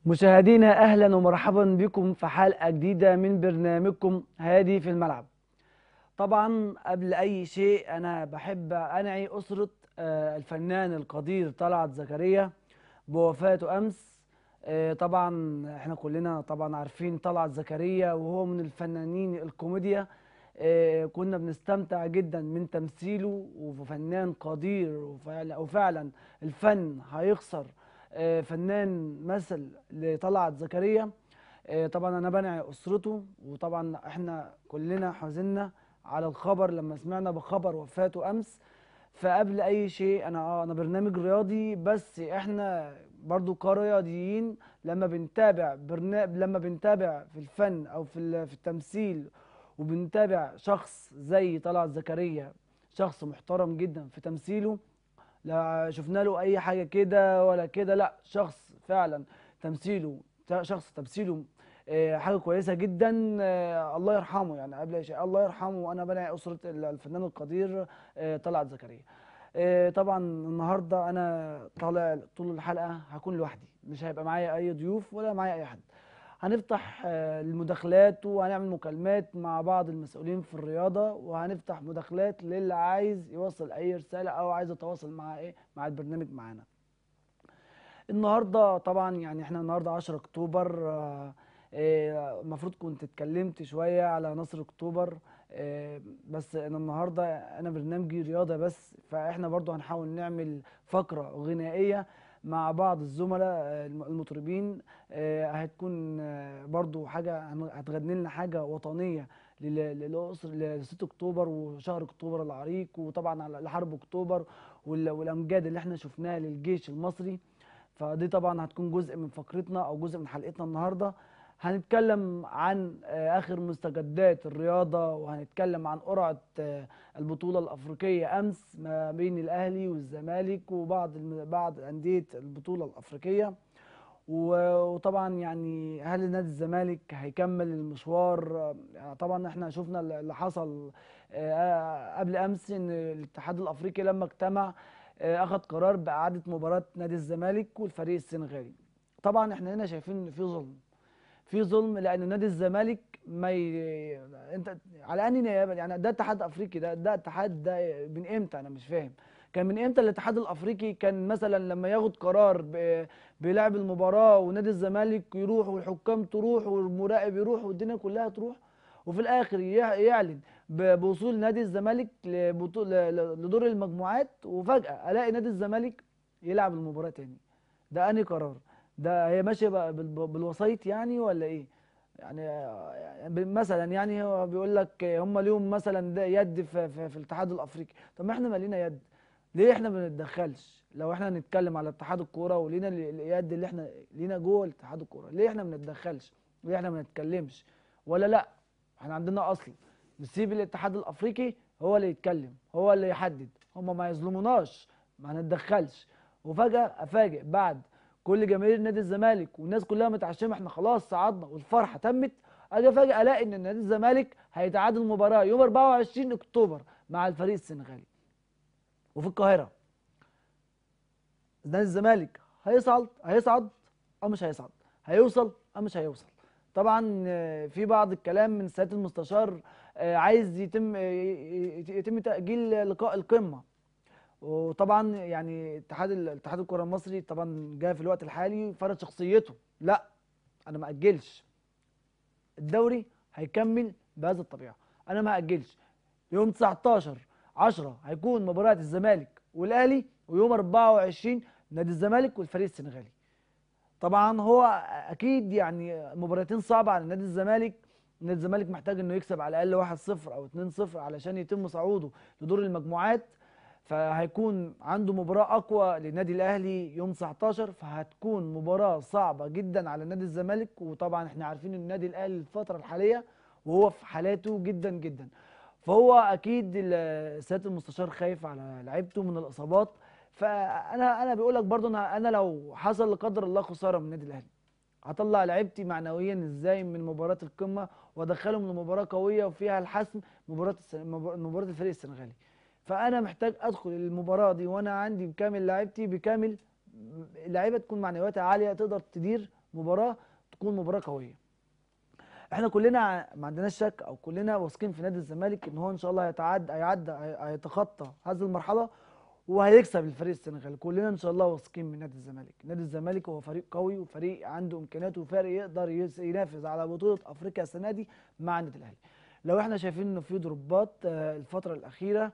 مشاهدينا اهلا ومرحبا بكم في حلقه جديده من برنامجكم هادي في الملعب طبعا قبل اي شيء انا بحب انعي اسره آه، الفنان القدير طلعت زكريا بوفاته امس آه، طبعا احنا كلنا طبعا عارفين طلعت زكريا وهو من الفنانين الكوميديا آه، كنا بنستمتع جدا من تمثيله وفنان قدير وفعلا, وفعلا الفن هيخسر آه، فنان مثل لطلعت زكريا آه، طبعا انا بنعي اسرته وطبعا احنا كلنا حزنا على الخبر لما سمعنا بخبر وفاته امس فقبل اي شيء انا اه انا برنامج رياضي بس احنا برضو كرياضيين لما بنتابع برنامج لما بنتابع في الفن او في ال- في التمثيل وبنتابع شخص زي طلعت زكريا شخص محترم جدا في تمثيله لا شفنا له اي حاجه كده ولا كده لا شخص فعلا تمثيله ت- شخص تمثيله آه، حاجه كويسه جدا آه، الله يرحمه يعني قبل أي شيء الله يرحمه وانا بنعي اسره ال- الفنان القدير آه، طلعت زكريا آه، طبعا النهارده انا طالع طول الحلقه هكون لوحدي مش هيبقى معايا اي ضيوف ولا معايا اي حد هنفتح آه، المداخلات وهنعمل مكالمات مع بعض المسؤولين في الرياضة وهنفتح مداخلات للي عايز يوصل أي رسالة أو عايز يتواصل مع إيه مع البرنامج معانا النهاردة طبعا يعني احنا النهاردة 10 أكتوبر آه، آه، المفروض كنت اتكلمت شوية على نصر أكتوبر آه، بس أنا النهاردة أنا برنامجي رياضة بس فاحنا برضو هنحاول نعمل فقرة غنائية مع بعض الزملاء آه، الم- المطربين آه، هتكون آه، برضو حاجة هن- هتغني لنا حاجة وطنية لل- للأسر ل 6 أكتوبر وشهر أكتوبر العريق وطبعا على لحرب أكتوبر وال- والأمجاد اللي احنا شفناها للجيش المصري فدي طبعا هتكون جزء من فقرتنا أو جزء من حلقتنا النهاردة هنتكلم عن آه، آخر مستجدات الرياضة وهنتكلم عن قرعة آه، البطولة الأفريقية أمس ما بين الأهلي والزمالك وبعض الم- بعض أندية البطولة الأفريقية و- وطبعا يعني هل نادي الزمالك هيكمل المشوار آه، يعني طبعا احنا شفنا اللي حصل آه، قبل امس ان الاتحاد الافريقي لما اجتمع آه، اخذ قرار باعاده مباراه نادي الزمالك والفريق السنغالي طبعا احنا هنا شايفين ان في ظلم في ظلم لان نادي الزمالك ما ي... انت على انهي نيابه يعني ده اتحاد افريقي ده ده اتحاد ده من امتى انا مش فاهم كان من امتى الاتحاد الافريقي كان مثلا لما ياخد قرار ب... بلعب المباراه ونادي الزمالك يروح والحكام تروح والمراقب يروح والدنيا كلها تروح وفي الاخر يع- يعلن ب- بوصول نادي الزمالك لبطو- ل- ل- لدور المجموعات وفجاه الاقي نادي الزمالك يلعب المباراه تاني ده انهي قرار ده هي ماشيه بقى بال- بالوسايط يعني ولا ايه يعني يعني ب- مثلا يعني هو بيقول لك هم ليهم مثلا ده يد في, في, في الاتحاد الافريقي طب ما احنا مالينا يد ليه احنا ما بنتدخلش لو احنا هنتكلم على اتحاد الكوره ولينا ال- اليد اللي احنا لينا جوه اتحاد الكوره ليه احنا ما بنتدخلش ليه احنا ما نتكلمش ولا لا احنا عندنا اصل نسيب الاتحاد الافريقي هو اللي يتكلم هو اللي يحدد هم ما يظلموناش ما نتدخلش وفجاه افاجئ بعد كل جماهير نادي الزمالك والناس كلها متعشمه احنا خلاص صعدنا والفرحه تمت اجي فجاه الاقي ان نادي الزمالك هيتعادل مباراه يوم 24 اكتوبر مع الفريق السنغالي وفي القاهره نادي الزمالك هيصعد هيصعد او مش هيصعد هيوصل او مش هيوصل طبعا آه، في بعض الكلام من سياده المستشار آه، عايز يتم آه، ي- ي- يتم تاجيل لقاء القمه وطبعا يعني اتحاد ال- اتحاد الكره المصري طبعا جاي في الوقت الحالي فرض شخصيته لا انا ما اجلش الدوري هيكمل بهذه الطبيعه انا ما اجلش يوم 19 10 هيكون مباراه الزمالك والاهلي ويوم 24 نادي الزمالك والفريق السنغالي طبعا هو اكيد يعني مباراتين صعبه على نادي الزمالك نادي الزمالك محتاج انه يكسب على الاقل 1-0 او 2-0 علشان يتم صعوده لدور المجموعات فهيكون عنده مباراة أقوى للنادي الأهلي يوم 19 فهتكون مباراة صعبة جدا على نادي الزمالك وطبعا احنا عارفين ان النادي الأهلي الفترة الحالية وهو في حالاته جدا جدا فهو أكيد ال- سيادة المستشار خايف على لعيبته من الإصابات فأنا أنا بقول لك برضه أنا أنا لو حصل لا قدر الله خسارة من النادي الأهلي هطلع لعيبتي معنويا ازاي من مباراة القمة وادخلهم لمباراة قوية وفيها الحسم مباراة الس- مباراة الفريق السنغالي فانا محتاج ادخل المباراه دي وانا عندي بكامل لعيبتي بكامل لعيبه تكون معنوياتها عاليه تقدر تدير مباراه تكون مباراه قويه احنا كلنا ع- ما عندناش شك او كلنا واثقين في نادي الزمالك ان هو ان شاء الله هيتعدى هيعدى هي- هيتخطى هذه المرحله وهيكسب الفريق السنغالي كلنا ان شاء الله واثقين من نادي الزمالك نادي الزمالك هو فريق قوي وفريق عنده امكانيات وفريق يقدر يس- ينافس على بطوله افريقيا السنه دي مع النادي الاهلي لو احنا شايفين انه في ضربات آه، الفتره الاخيره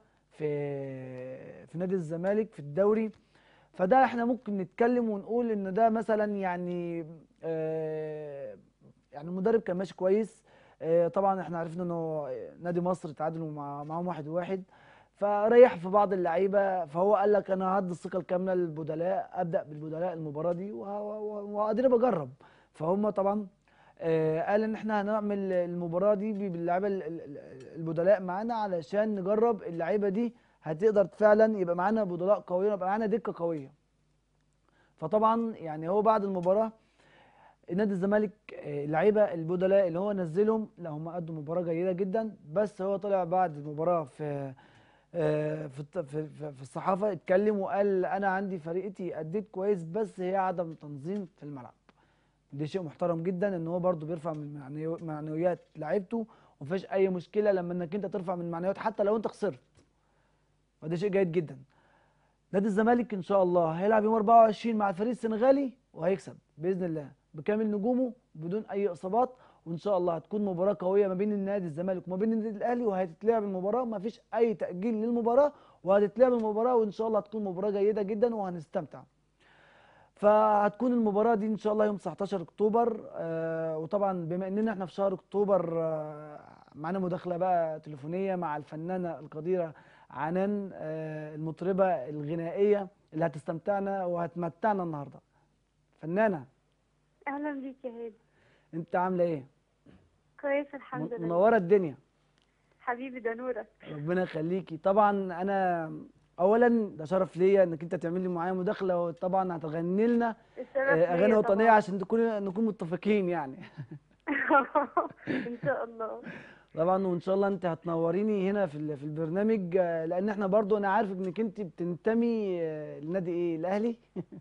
في في نادي الزمالك في الدوري فده احنا ممكن نتكلم ونقول ان ده مثلا يعني آه، يعني المدرب كان ماشي كويس آه، طبعا احنا عرفنا انه نادي مصر تعادلوا مع معاهم واحد واحد فريح في بعض اللعيبه فهو قال لك انا هدي الثقه الكامله للبدلاء ابدا بالبدلاء المباراه دي وه- وه- وادينا بجرب فهم طبعا آه، قال ان احنا هنعمل المباراه دي باللعيبه ال- ال- ال- البدلاء معانا علشان نجرب اللعيبه دي هتقدر فعلا يبقى معانا بدلاء قويين يبقى معانا دكه قويه فطبعا يعني هو بعد المباراه نادي الزمالك آه، اللعيبه البدلاء اللي هو نزلهم لا هم قدوا مباراه جيده جدا بس هو طلع بعد المباراه في آه، في الت- في في- في الصحافه اتكلم وقال انا عندي فريقتي اديت كويس بس هي عدم تنظيم في الملعب دي شيء محترم جدا ان هو برضو بيرفع من معنوي- معنويات لعيبته ومفيش اي مشكله لما انك انت ترفع من معنويات حتى لو انت خسرت وده شيء جيد جدا نادي الزمالك ان شاء الله هيلعب يوم 24 مع الفريق السنغالي وهيكسب باذن الله بكامل نجومه بدون اي اصابات وان شاء الله هتكون مباراه قويه ما بين النادي الزمالك وما بين النادي الاهلي وهتتلعب المباراه ما فيش اي تاجيل للمباراه وهتتلعب المباراه وان شاء الله هتكون مباراه جيده جدا وهنستمتع فهتكون المباراة دي إن شاء الله يوم 19 أكتوبر آه وطبعا بما إننا إحنا في شهر أكتوبر آه معانا مداخلة بقى تليفونية مع الفنانة القديرة عنان آه المطربة الغنائية اللي هتستمتعنا وهتمتعنا النهاردة فنانة اهلا بيك يا هادي أنت عاملة إيه؟ كويس الحمد لله منورة الدنيا حبيبي ده نورك ربنا يخليكي طبعا أنا أولا ده شرف ليا إنك أنت تعمل لي معايا مداخلة وطبعا هتغني لنا الشرف آه، ليا أغاني وطنية طبعاً. عشان تكون نكون متفقين يعني ان شاء الله طبعا وان شاء الله انت هتنوريني هنا في ال- في البرنامج آه، لان احنا برضو انا عارف انك انت بتنتمي آه، لنادي ايه الاهلي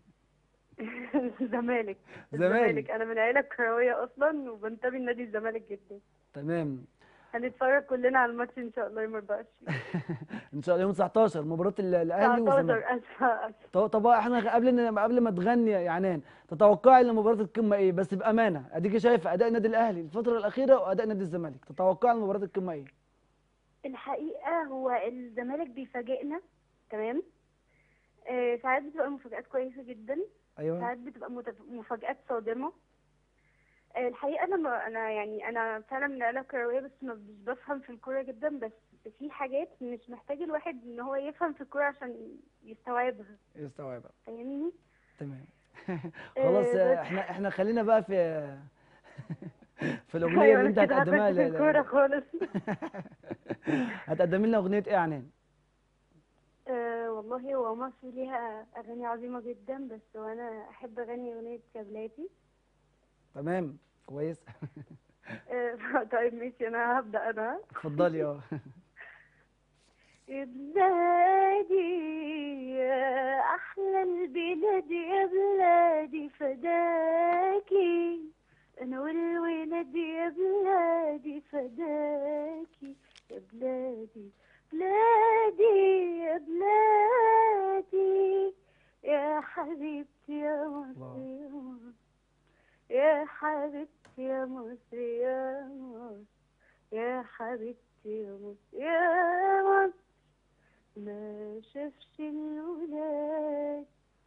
زمالك زمالك. انا من عيله كرويه اصلا وبنتمي لنادي الزمالك جدا تمام هنتفرج كلنا على الماتش ان شاء الله يوم 24 ان شاء الله يوم 19 مباراه ال- الاهلي والزمالك 19 اسفه اسفه طب طب احنا قبل ان- قبل ما تغني يا عنان تتوقعي ان مباراه القمه ايه بس بامانه اديكي شايفه اداء النادي الاهلي الفتره الاخيره واداء نادي الزمالك تتوقعي ان مباراه القمه ايه الحقيقه هو الزمالك بيفاجئنا تمام آه، ساعات بتبقى مفاجآت كويسه جدا ايوه ساعات بتبقى متف- مفاجآت صادمة آه، الحقيقة أنا ما أنا يعني أنا فعلا من العيلة الكروية بس ما مش بفهم في الكورة جدا بس في حاجات مش محتاج الواحد إن هو يفهم في الكورة عشان يستوعبها استوعبها فاهمني؟ تمام خلاص آه، آه، بس- احنا احنا خلينا بقى في في الاغنيه أيوة، اللي انت أنا كده هتقدمها هخش في ل- الكورة ل- خالص هتقدمي لنا اغنيه ايه يا عنان آه، والله هو مصر ليها أغاني عظيمة جدا بس وأنا أحب أغني أغنية كابلاتي تمام كويس آه، طيب ماشي أنا هبدأ أنا اتفضلي اه يا بلادي يا أحلى البلاد يا بلادي فداكي أنا والولاد يا بلادي فداكي يا بلادي بلادي يا بلادي يا حبيبتي يا مصر يا مصر يا حبيبتي يا مصر يا مصر يا حبيبتي يا مصر يا مصر ما شافش الولاد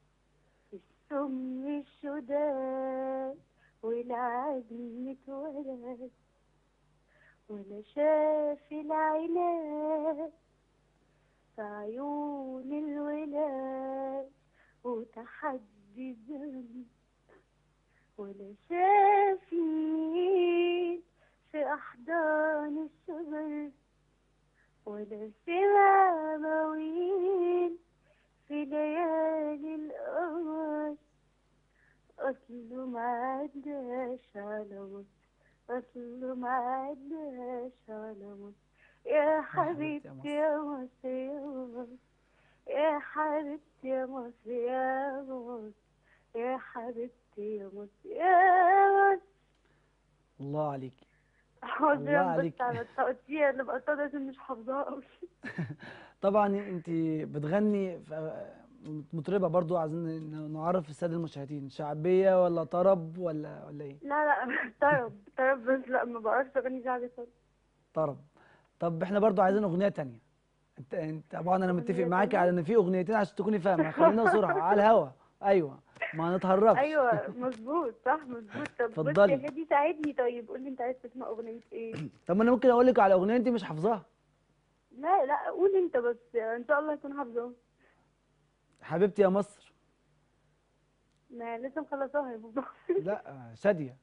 السم الشداد والعزم اتولد ولا شاف العناد في عيون الولاد وتحدي الذنب ولا شاف النيل في أحضان الشجر ولا سمع مواويل في ليالي القمر أصله ما عداش على مصر أصله ما عداش على مصر يا حبيبتي يا مصر يا مصر يا حبيبتي يا مصر يا مصر يا حبيبتي يا مصر يا مصر الله عليك الله حاضر عليك. بس على التقطيع اللي بقطعها عشان مش حافظاها قوي طبعا انت بتغني ف- مطربة برضو عايزين ن- نعرف السادة المشاهدين شعبية ولا طرب ولا ولا ايه لا لا طرب طرب بس لا ما بعرفش اغني شعبي خالص طرب طب احنا برضو عايزين اغنية تانية انت انت طبعا انا متفق أغنية معاكي تانية؟ على ان في اغنيتين عشان تكوني فاهمة خلينا صراحة على الهوا ايوه ما نتهربش ايوه مظبوط صح مظبوط طب بص اتفضلي. يا هادي ساعدني طيب قول لي انت عايز تسمع اغنيه ايه طب ما انا ممكن اقول لك على اغنية انت مش حافظاها لا لا قول انت بس ان شاء الله هكون حافظاها حبيبتي يا مصر ما لسه مخلصاها يا بابا لا شادية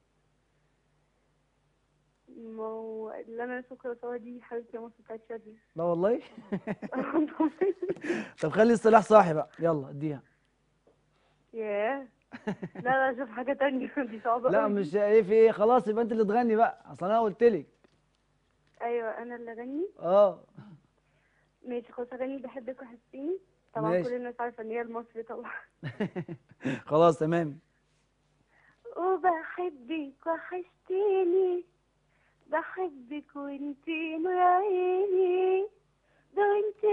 ما هو اللي انا لسه مخلصاها دي حبيبتي يا مصر بتاعت شادي لا والله طب خلي السلاح صاحي بقى يلا اديها ياه لا لا شوف حاجه تانية دي صعبه لا أوي. مش ايه في ايه خلاص يبقى انت اللي تغني بقى اصل انا قلت لك ايوه انا اللي اغني اه ماشي خلاص اغني بحبك وحشتيني طبعا ماشي. كل الناس عارفه ان هي المصري طبعا خلاص تمام وبحبك وحشتيني بحبك وانتي نور عيني ده انت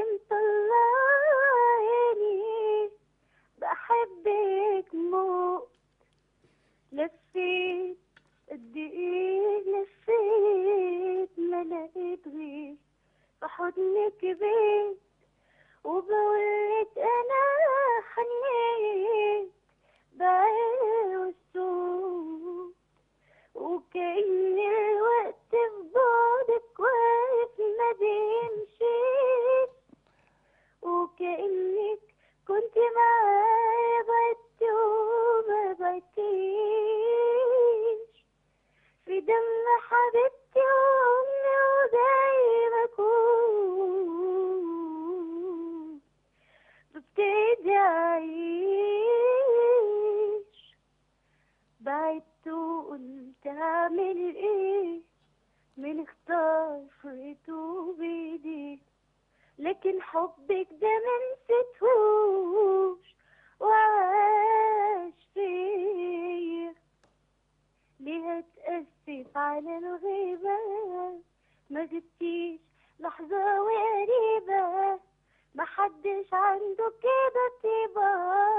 مطلعيني بحبك موت لفيت قد ايه لفيت ما لقيت غير في حضنك بيت وبقولك انا حنيت بعين والصوت وكأن الوقت في بعدك واقف ما بيمشيش وكأنك كنت معايا بعدت وما بعدتيش في دم حبيبتي وأمي وزي ما أكون ببتدي أعيش بعدت وقلت أعمل إيه من اختار فرقته بإيدي لكن حبك ده منسيتهوش وعاش فيا ليه اتأسف على الغيبة ما جبتيش لحظة وقريبة محدش عنده كده طيبة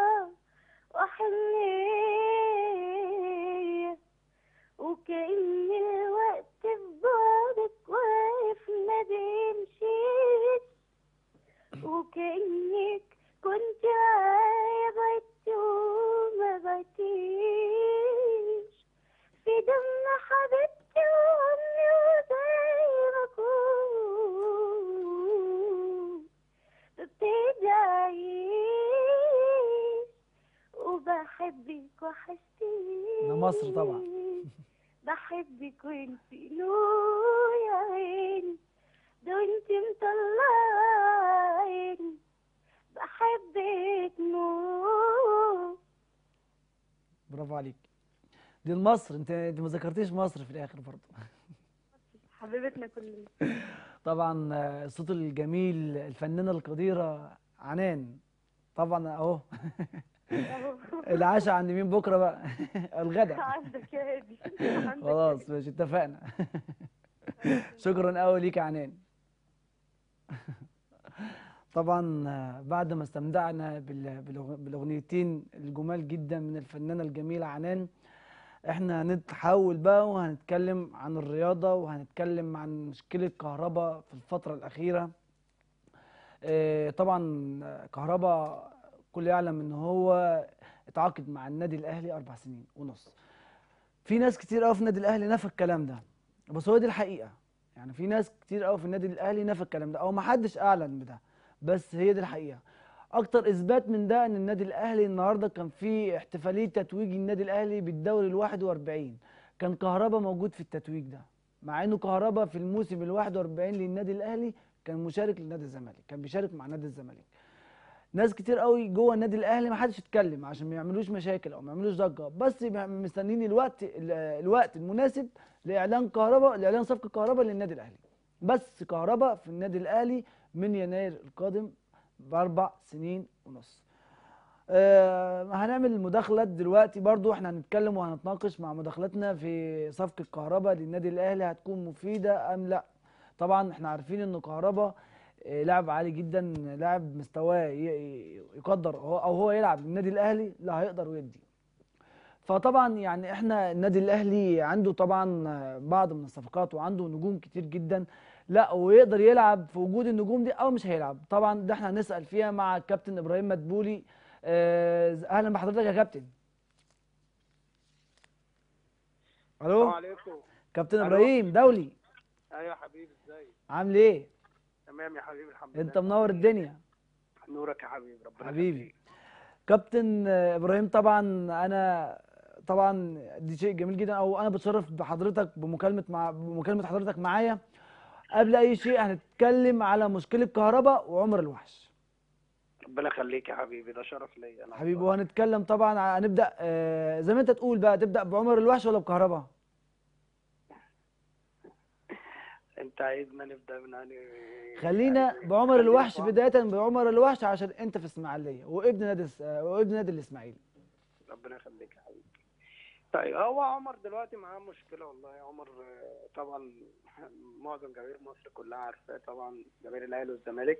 وحنية وكأن الوقت في بعدك واقف ما بيمشيش وكأنك كنت معايا بعدت وما بعدتيش في دم حبيبتي وأمي وزي ما أكون ببتدي أعيش وبحبك وحشتيني ده مصر طبعا. بحبك وانتي نور يا عيني ده انتي مطلعيني بحبك نور برافو عليك دي مصر انت انت ما ذكرتيش مصر في الاخر برضه حبيبتنا كلنا طبعا آه، الصوت الجميل الفنانه القديره عنان طبعا اهو أهو. العشاء عند مين بكره بقى الغدا عندك يا هادي عندك يا خلاص هادي. ماشي اتفقنا شكرا قوي ليك يا عنان طبعا آه، بعد ما استمتعنا بال- بالأغ- بالاغنيتين الجمال جدا من الفنانه الجميله عنان احنا هنتحول بقى وهنتكلم عن الرياضه وهنتكلم عن مشكله كهرباء في الفتره الاخيره آه، طبعا آه، كهرباء كل يعلم ان هو اتعاقد مع النادي الاهلي اربع سنين ونص في ناس كتير قوي في النادي الاهلي نفى الكلام ده بس هو دي الحقيقه يعني في ناس كتير قوي في النادي الاهلي نفى الكلام ده او ما حدش اعلن بده بس هي دي الحقيقه اكتر اثبات من ده ان النادي الاهلي النهارده كان في احتفاليه تتويج النادي الاهلي بالدوري ال 41 كان كهربا موجود في التتويج ده مع انه كهربا في الموسم ال 41 للنادي الاهلي كان مشارك لنادي الزمالك كان بيشارك مع نادي الزمالك ناس كتير قوي جوه النادي الاهلي ما حدش يتكلم عشان ما يعملوش مشاكل او ما يعملوش ضجه بس بي- مستنيين الوقت ال- الوقت المناسب لاعلان كهرباء لاعلان صفقه كهرباء للنادي الاهلي بس كهرباء في النادي الاهلي من يناير القادم باربع سنين ونص آه، هنعمل مداخلات دلوقتي برضو احنا هنتكلم وهنتناقش مع مداخلتنا في صفقة كهربا للنادي الأهلي هتكون مفيدة أم لا طبعا احنا عارفين ان كهربا آه، لاعب عالي جدا لاعب مستواه ي- ي- يقدر هو او هو يلعب للنادي الأهلي لا هيقدر ويدي فطبعا يعني احنا النادي الاهلي عنده طبعا بعض من الصفقات وعنده نجوم كتير جدا لا ويقدر يلعب في وجود النجوم دي او مش هيلعب طبعا ده احنا هنسال فيها مع الكابتن ابراهيم مدبولي آه، اهلا بحضرتك يا كابتن السلام الو عليكم كابتن ألو. ابراهيم دولي ايوه يا حبيبي ازيك عامل ايه تمام يا حبيبي الحمد انت لله منور الدنيا نورك يا حبيبي ربنا حبيبي. يخليك. كابتن آه، ابراهيم طبعا انا طبعا دي شيء جميل جدا او انا بتشرف بحضرتك بمكالمه مع بمكالمه حضرتك معايا قبل اي شيء هنتكلم على مشكله كهرباء وعمر الوحش ربنا يخليك يا حبيبي ده شرف ليا انا حبيبي والله. وهنتكلم طبعا ع- هنبدا آه، زي ما انت تقول بقى تبدا بعمر الوحش ولا بكهرباء انت عايزنا نبدا من يعني خلينا بعمر الوحش بدايه بعمر الوحش عشان انت في اسماعيليه وابن نادي الس- آه، وابن نادي الاسماعيلي ربنا يخليك يا حبيبي طيب هو عمر دلوقتي معاه مشكله والله عمر آه، طبعا معظم جماهير مصر كلها عارفاه طبعا جماهير الاهلي والزمالك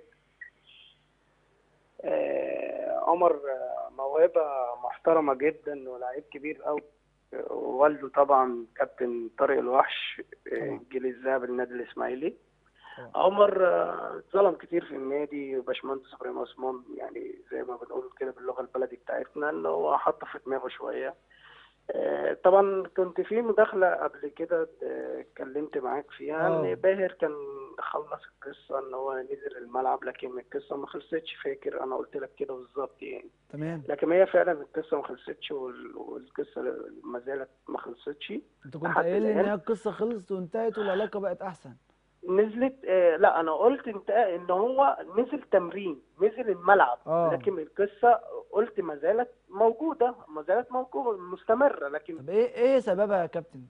آه، عمر آه، موهبه محترمه جدا ولاعيب كبير قوي والده طبعا كابتن طارق الوحش آه، طبعا. الجيل الذهبي للنادي الاسماعيلي طبعا. عمر آه، اتظلم كتير في النادي باشمهندس ابراهيم عثمان يعني زي ما بنقول كده باللغه البلدي بتاعتنا ان هو حط في دماغه شويه آه، طبعا كنت في مداخله قبل كده آه، اتكلمت معاك فيها آه. ان باهر كان خلص القصه ان هو نزل الملعب لكن القصه ما خلصتش فاكر انا قلت لك كده بالظبط يعني تمام لكن هي فعلا القصه ما خلصتش وال- والقصه ما زالت ما خلصتش انت كنت لحد قايل لي ان الآن. هي القصه خلصت وانتهت والعلاقه بقت احسن نزلت آه لا انا قلت انت ان هو نزل تمرين نزل الملعب آه. لكن القصه قلت ما زالت موجوده ما زالت موجوده مستمره لكن طب ايه ايه سببها يا كابتن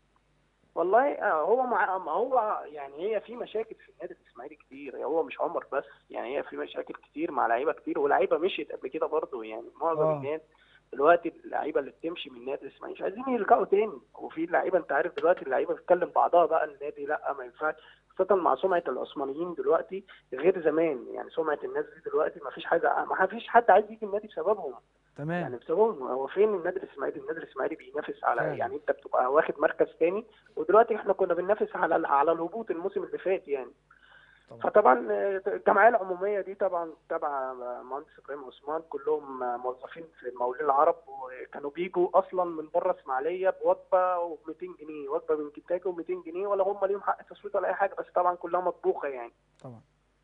والله آه هو مع ما هو يعني هي في مشاكل في النادي الاسماعيلي كتير هو مش عمر بس يعني هي في مشاكل كتير مع لعيبه كتير ولاعيبه مشيت قبل كده برضه يعني معظم آه. الناس دلوقتي اللعيبه اللي بتمشي من النادي الاسماعيلي مش عايزين يرجعوا تاني وفي لعيبه انت عارف دلوقتي اللعيبه بتكلم بعضها بقى النادي لا ما ينفعش خاصه مع سمعه العثمانيين دلوقتي غير زمان يعني سمعه الناس دي دلوقتي ما فيش حاجه ما فيش حد عايز يجي النادي بسببهم تمام يعني بسببهم هو فين النادي الاسماعيلي النادي الاسماعيلي بينافس على فعلا. يعني انت بتبقى واخد مركز تاني ودلوقتي احنا كنا بننافس على على الهبوط الموسم اللي فات يعني طبعا فطبعا آه، الجمعيه العموميه دي طبعا تبع مهندس ابراهيم عثمان كلهم آه، موظفين في المقاولين العرب وكانوا بيجوا اصلا من بره اسماعيليه بوجبه و200 جنيه وجبه من كنتاكي و200 جنيه ولا هم ليهم حق تصويت ولا اي حاجه بس طبعا كلها مطبوخه يعني طبعا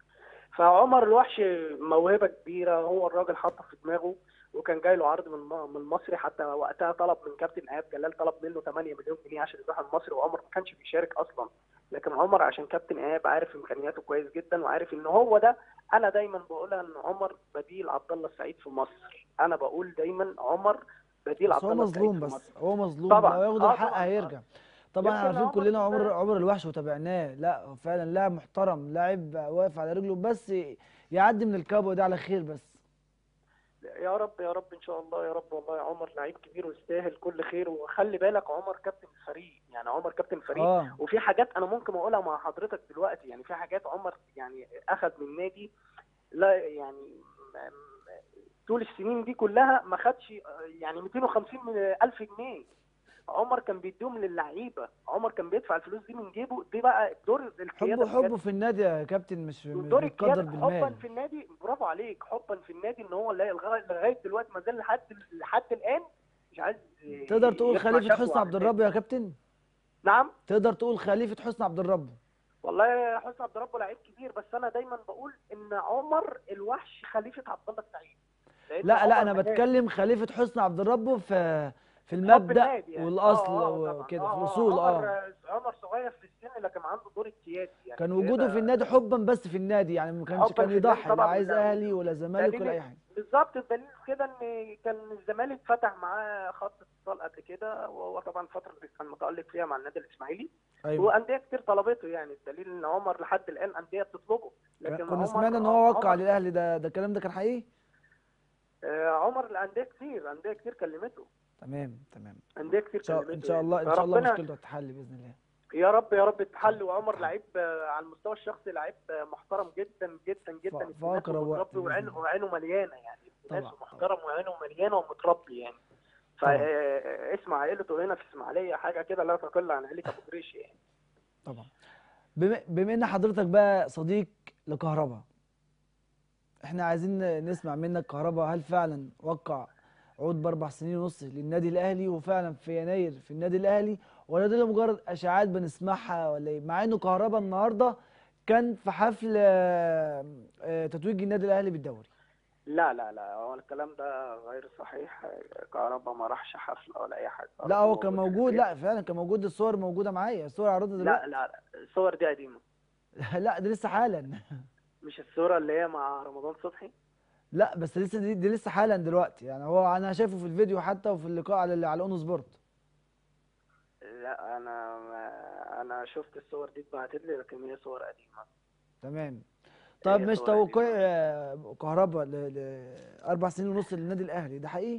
فعمر الوحش موهبه كبيره هو الراجل حطه في دماغه وكان جاي له عرض من من المصري حتى وقتها طلب من كابتن ايهاب جلال طلب منه 8 مليون جنيه عشان يروح المصري وعمر ما كانش بيشارك اصلا لكن عمر عشان كابتن ايهاب عارف امكانياته كويس جدا وعارف ان هو ده انا دايما بقولها ان عمر بديل عبد الله السعيد في مصر انا بقول دايما عمر بديل بس عبد هو الله السعيد مظلوم في بس مصر هو مظلوم طبعاً. لو ياخد آه الحق طبعاً. هيرجع طبعا يمكن عارفين عمر كلنا عمر ده- عمر الوحش وتابعناه لا هو فعلا لاعب محترم لاعب واقف على رجله بس يعدي من الكابو ده على خير بس يا رب يا رب ان شاء الله يا رب والله عمر لعيب كبير ويستاهل كل خير وخلي بالك عمر كابتن الفريق يعني عمر كابتن الفريق اه وفي حاجات انا ممكن اقولها مع حضرتك دلوقتي يعني في حاجات عمر يعني اخذ من النادي لا يعني م- م- طول السنين دي كلها ما خدش يعني 250 من الف جنيه عمر كان بيديهم للعيبه عمر كان بيدفع الفلوس دي من جيبه دي بقى دور القياده حبه حبه في النادي يا كابتن مش مش دور بيتقدر القياده حبا بالمال في النادي برافو عليك حبا في النادي ان هو لا- لغايه لغايه دلوقتي ما زال لحد لحد الان مش عايز تقدر تقول يرفع خليفه شكوى حسني عن عبد النادي. الرب يا كابتن نعم تقدر تقول خليفه حسني عبد الرب والله حسني عبد ربه لعيب كبير بس انا دايما بقول ان عمر الوحش خليفه عبد الله السعيد لأن لا لا عمر انا كان بتكلم خليفه حسني عبد الرب في في حب المبدأ النادي يعني. والاصل آه، آه، طبعاً. وكده آه، في آه، الاصول اه عمر عمر صغير في السن لكن عنده دور السياسي يعني كان السيادة- وجوده في النادي حبا بس في النادي يعني ما كانش حباً كان في النادي يضحي لا طبعاً، عايز ولا- اهلي ولا زمالك دليل- ولا اي حاجه بالظبط الدليل كده ان كان الزمالك فتح معاه خط اتصال قبل كده وهو طبعا الفتره اللي كان متالق فيها مع النادي الاسماعيلي ايوه وانديه كتير طلبته يعني الدليل ان عمر لحد الان انديه بتطلبه لكن كنا عمر سمعنا ان هو وقع عمر للاهلي ده ده الكلام ده كان حقيقي آه، عمر الانديه كتير انديه كتير كلمته تمام تمام انديه كتير ان شاء كلمته ان شاء يعني. الله ان شاء الله فربنا- مشكلته هتتحل باذن الله يا رب يا رب تحل وعمر لعيب آه، على المستوى الشخصي لعيب آه، محترم جدا جدا جدا ف- ابن في ناس أقرب وقت ومتربي بإذن وعينه الله. وعينه مليانه يعني ابن ناس طبعا، محترم وعينه مليانه ومتربي يعني طبعا. فاسم عائلته هنا في اسماعيليه حاجه كده لا تقل عن عائله ابو جريش يعني طبعا بما, بما ان حضرتك بقى صديق لكهربا احنا عايزين نسمع منك كهربا هل فعلا وقع عقود باربع سنين ونص للنادي الاهلي وفعلا في يناير في النادي الاهلي ولا دي مجرد اشاعات بنسمعها ولا ايه مع انه كهربا النهارده كان في حفل آه، آه، تتويج النادي الاهلي بالدوري لا لا لا هو الكلام ده غير صحيح كهربا ما راحش حفله ولا اي حاجه لا هو كان في موجود البيت. لا فعلا كان موجود الصور موجوده معايا الصور عرضها لا دلوقتي لا لا الصور دي قديمه لا دي لسه حالا مش الصوره اللي هي مع رمضان صبحي لا بس لسه دي, دي لسه حالا دلوقتي يعني هو انا شايفه في الفيديو حتى وفي اللقاء على على اون سبورت لا انا ما انا شفت الصور دي اتبعتت لي لكن هي صور قديمه تمام طيب هي مش صور توقع قديمة. آه، كهربا ل- لاربع سنين ونص للنادي الاهلي ده حقيقي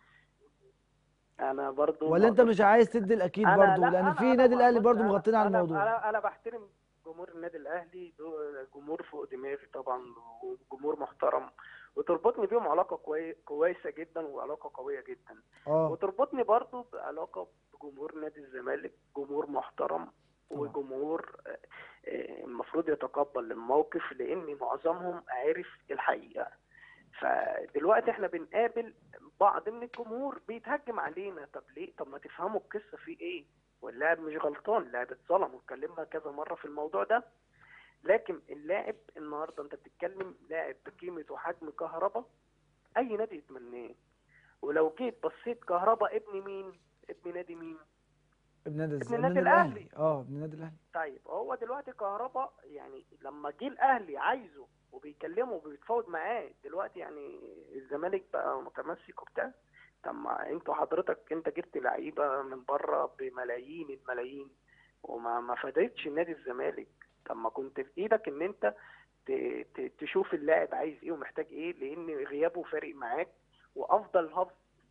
انا برضو ولا ما انت أقدرش مش عايز تدي الاكيد أنا- برضه لا، لان أنا- في أنا نادي ما- الاهلي بص، برضه أنا- مغطين على أنا- الموضوع انا انا بحترم جمهور النادي الاهلي دول جمهور فوق دماغي طبعا وجمهور محترم وتربطني بيهم علاقه كوي... كويسه جدا وعلاقه قويه جدا اه وتربطني برضو بعلاقه بجمهور نادي الزمالك جمهور محترم طبعا. وجمهور آه، آه، المفروض يتقبل الموقف لان معظمهم عارف الحقيقه فدلوقتي احنا بنقابل بعض من الجمهور بيتهجم علينا طب ليه طب ما تفهموا القصه في ايه واللاعب مش غلطان اللاعب اتظلم واتكلمنا كذا مره في الموضوع ده لكن اللاعب النهارده انت بتتكلم لاعب بقيمه وحجم كهربا اي نادي يتمناه ولو جيت بصيت كهربا ابن مين ابن نادي مين ابن نادي الز- ابن النادي النادي الأهلي. الاهلي اه ابن النادي الاهلي طيب هو دلوقتي كهربا يعني لما جه الاهلي عايزه وبيكلمه وبيتفاوض معاه دلوقتي يعني الزمالك بقى متمسك وبتاع طب ما انتوا حضرتك انت جبت لعيبه من بره بملايين الملايين وما ما فادتش نادي الزمالك طب ما كنت في ايدك ان انت ت- ت- تشوف اللاعب عايز ايه ومحتاج ايه لان غيابه فارق معاك وافضل هاف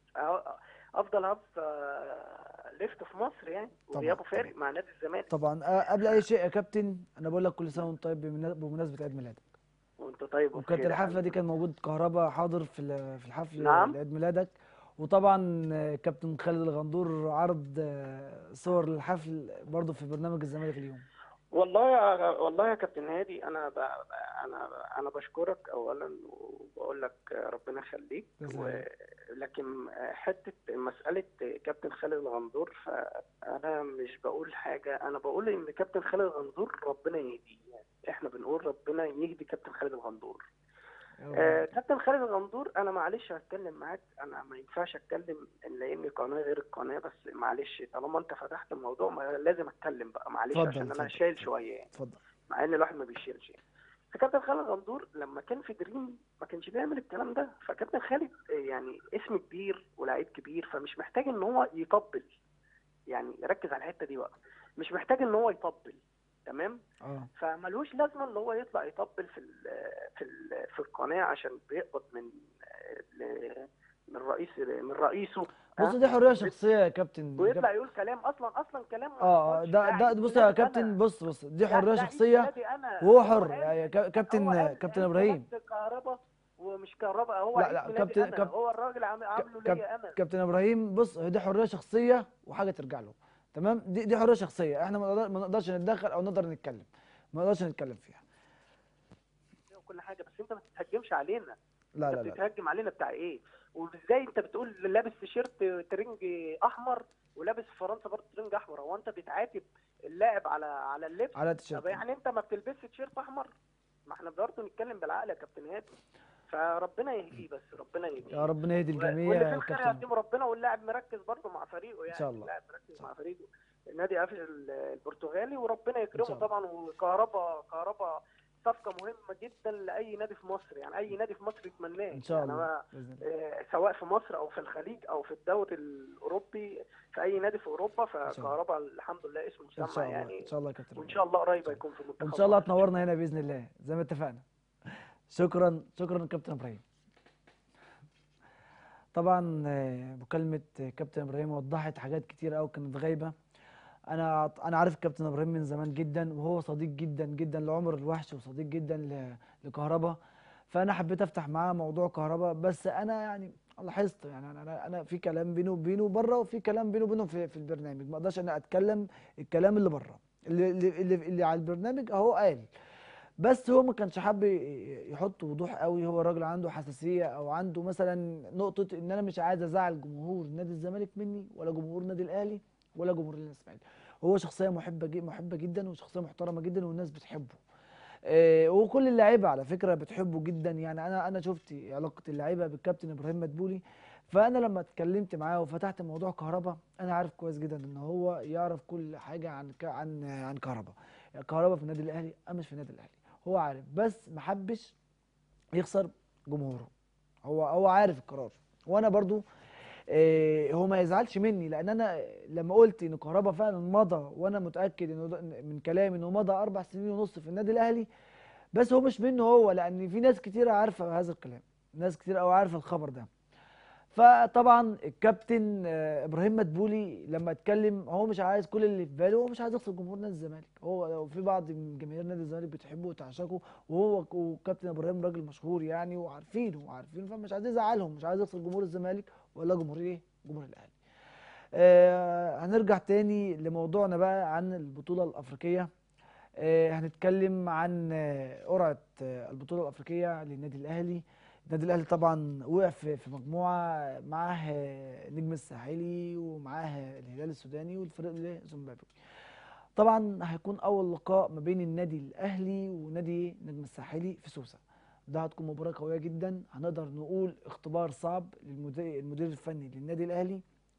افضل هاف آه، ليفت في مصر يعني طبعا، وغيابه طبعا. فارق مع نادي الزمالك طبعا آه، قبل اي شيء يا كابتن انا بقول لك كل سنه وانت طيب بمنا- بمناسبه عيد ميلادك وانت طيب وكانت وبخير يا الحفله دي حبيبي. كان موجود كهربا حاضر في ال- في الحفل نعم. لعيد ميلادك وطبعا آه، كابتن خالد الغندور عرض آه، صور للحفل برضه في برنامج الزمالك اليوم والله يا والله يا كابتن هادي انا ب... انا انا بشكرك اولا وبقول لك ربنا يخليك بإذن و... الله. لكن حته مساله كابتن خالد الغندور فانا مش بقول حاجه انا بقول ان كابتن خالد الغندور ربنا يهديه يعني احنا بنقول ربنا يهدي كابتن خالد الغندور آه كابتن خالد الغندور انا معلش هتكلم معاك انا ما ينفعش اتكلم لان القناه غير القناه بس معلش طالما انت فتحت الموضوع ما لازم اتكلم بقى معلش اتفضل، عشان انا اتفضل، شايل اتفضل. شويه يعني اتفضل مع ان الواحد ما بيشيلش يعني. فكابتن خالد غندور لما كان في دريم ما كانش بيعمل الكلام ده فكابتن خالد آه، يعني اسم كبير ولاعيب كبير فمش محتاج ان هو يطبل يعني ركز على الحته دي بقى مش محتاج ان هو يطبل تمام اه فملوش لازمه ان هو يطلع يطبل في ال في ال في القناه عشان بيقبض من ال- من رئيس من رئيسه بص ها؟ دي حريه شخصيه يا كابتن ويطلع يقول كلام اصلا اصلا كلام ما اه يحصلش. ده ده لعيب بص ولادي يا كابتن أنا. بص بص دي لا- حريه لعيب شخصيه ولادي أنا. وهو هو حر قال- يا كا- كابتن هو قال- كابتن قال ابراهيم ولدت كهربا ومش كهربا هو لا، عيد لا، ميلادي كابتن- أنا. كاب- هو الراجل عامل- عامله كاب- ليا انا كابتن ابراهيم بص دي حريه شخصيه وحاجه ترجع له تمام دي دي حريه شخصيه احنا ما نقدر- ما نقدرش نتدخل او نقدر نتكلم ما نقدرش نتكلم فيها وكل حاجه بس انت ما تتهجمش علينا لا انت لا لا بتتهجم علينا بتاع ايه وازاي انت بتقول لابس تيشيرت ترنج احمر ولابس في فرنسا برضه ترنج احمر هو انت بتعاتب اللاعب على على اللبس على طب التيشيرت يعني انت ما بتلبسش تيشيرت احمر ما احنا برضه نتكلم بالعقل يا كابتن هادي فربنا يهديه بس ربنا يهديه يا ربنا يهدي الجميع واللي في يا الخير كابتن يقدمه ربنا واللاعب مركز برضه مع فريقه يعني شاء الله. اللاعب مركز مع فريقه النادي قافل البرتغالي وربنا يكرمه شاء الله. طبعا وكهربا كهربا صفقه مهمه جدا لاي نادي في مصر يعني اي نادي في مصر يتمناه ان شاء يعني الله أنا باذن الله آه، سواء في مصر او في الخليج او في الدوري الاوروبي في اي نادي في اوروبا الله. فكهربا الحمد لله اسمه ان شاء مسمع الله يعني ان شاء الله يا كابتن وان إبراهيم. شاء الله قريب هيكون في منتخب وان شاء الله مصر. تنورنا هنا باذن الله زي ما اتفقنا شكرا شكرا كابتن ابراهيم طبعا آه، مكالمة كابتن ابراهيم وضحت حاجات كتير قوي كانت غايبة انا انا عارف كابتن ابراهيم من زمان جدا وهو صديق جدا جدا لعمر الوحش وصديق جدا ل- لكهربا فانا حبيت افتح معاه موضوع كهربا بس انا يعني لاحظت يعني انا انا أنا في كلام بينه وبينه بره وفي كلام بينه وبينه في, في البرنامج ما اقدرش انا اتكلم الكلام اللي بره اللي, اللي, اللي, اللي على البرنامج اهو قال بس هو ما كانش حابب ي- يحط وضوح قوي هو الراجل عنده حساسيه او عنده مثلا نقطه ان انا مش عايز ازعل جمهور نادي الزمالك مني ولا جمهور النادي الاهلي ولا جمهور الاسماعيلي هو شخصيه محبه جي محبه جدا وشخصيه محترمه جدا والناس بتحبه آه، وكل اللعيبه على فكره بتحبه جدا يعني انا انا شفت علاقه اللعيبه بالكابتن ابراهيم مدبولي فانا لما اتكلمت معاه وفتحت موضوع كهربا انا عارف كويس جدا ان هو يعرف كل حاجه عن ك- عن عن كهربا كهربا في النادي الاهلي انا مش في النادي الاهلي هو عارف بس ما حبش يخسر جمهوره هو هو عارف القرار وانا برضو آه، هو ما يزعلش مني لان انا لما قلت ان كهربا فعلا مضى وانا متاكد انه ده- من كلامي انه مضى اربع سنين ونص في النادي الاهلي بس هو مش منه هو لان في ناس كتير عارفه هذا الكلام ناس كتير قوي عارفه الخبر ده فطبعا الكابتن آه، ابراهيم مدبولي لما اتكلم هو مش عايز كل اللي في باله هو مش عايز يخسر جمهور نادي الزمالك هو في بعض من جماهير نادي الزمالك بتحبه وتعشقه وهو وكابتن ابراهيم راجل مشهور يعني وعارفينه وعارفينه فمش عايز يزعلهم مش عايز يخسر جمهور الزمالك ولا جمهور ايه جمهور الاهلي آه هنرجع تاني لموضوعنا بقى عن البطوله الافريقيه آه هنتكلم عن آه، قرعه آه، البطوله الافريقيه للنادي الاهلي النادي الاهلي طبعا وقع في في مجموعه معاه آه، النجم الساحلي ومعاه الهلال السوداني والفريق الزيمبابوي طبعا هيكون اول لقاء ما بين النادي الاهلي ونادي النجم الساحلي في سوسه ده هتكون مباراه قويه جدا هنقدر نقول اختبار صعب للمدير المدير الفني للنادي الاهلي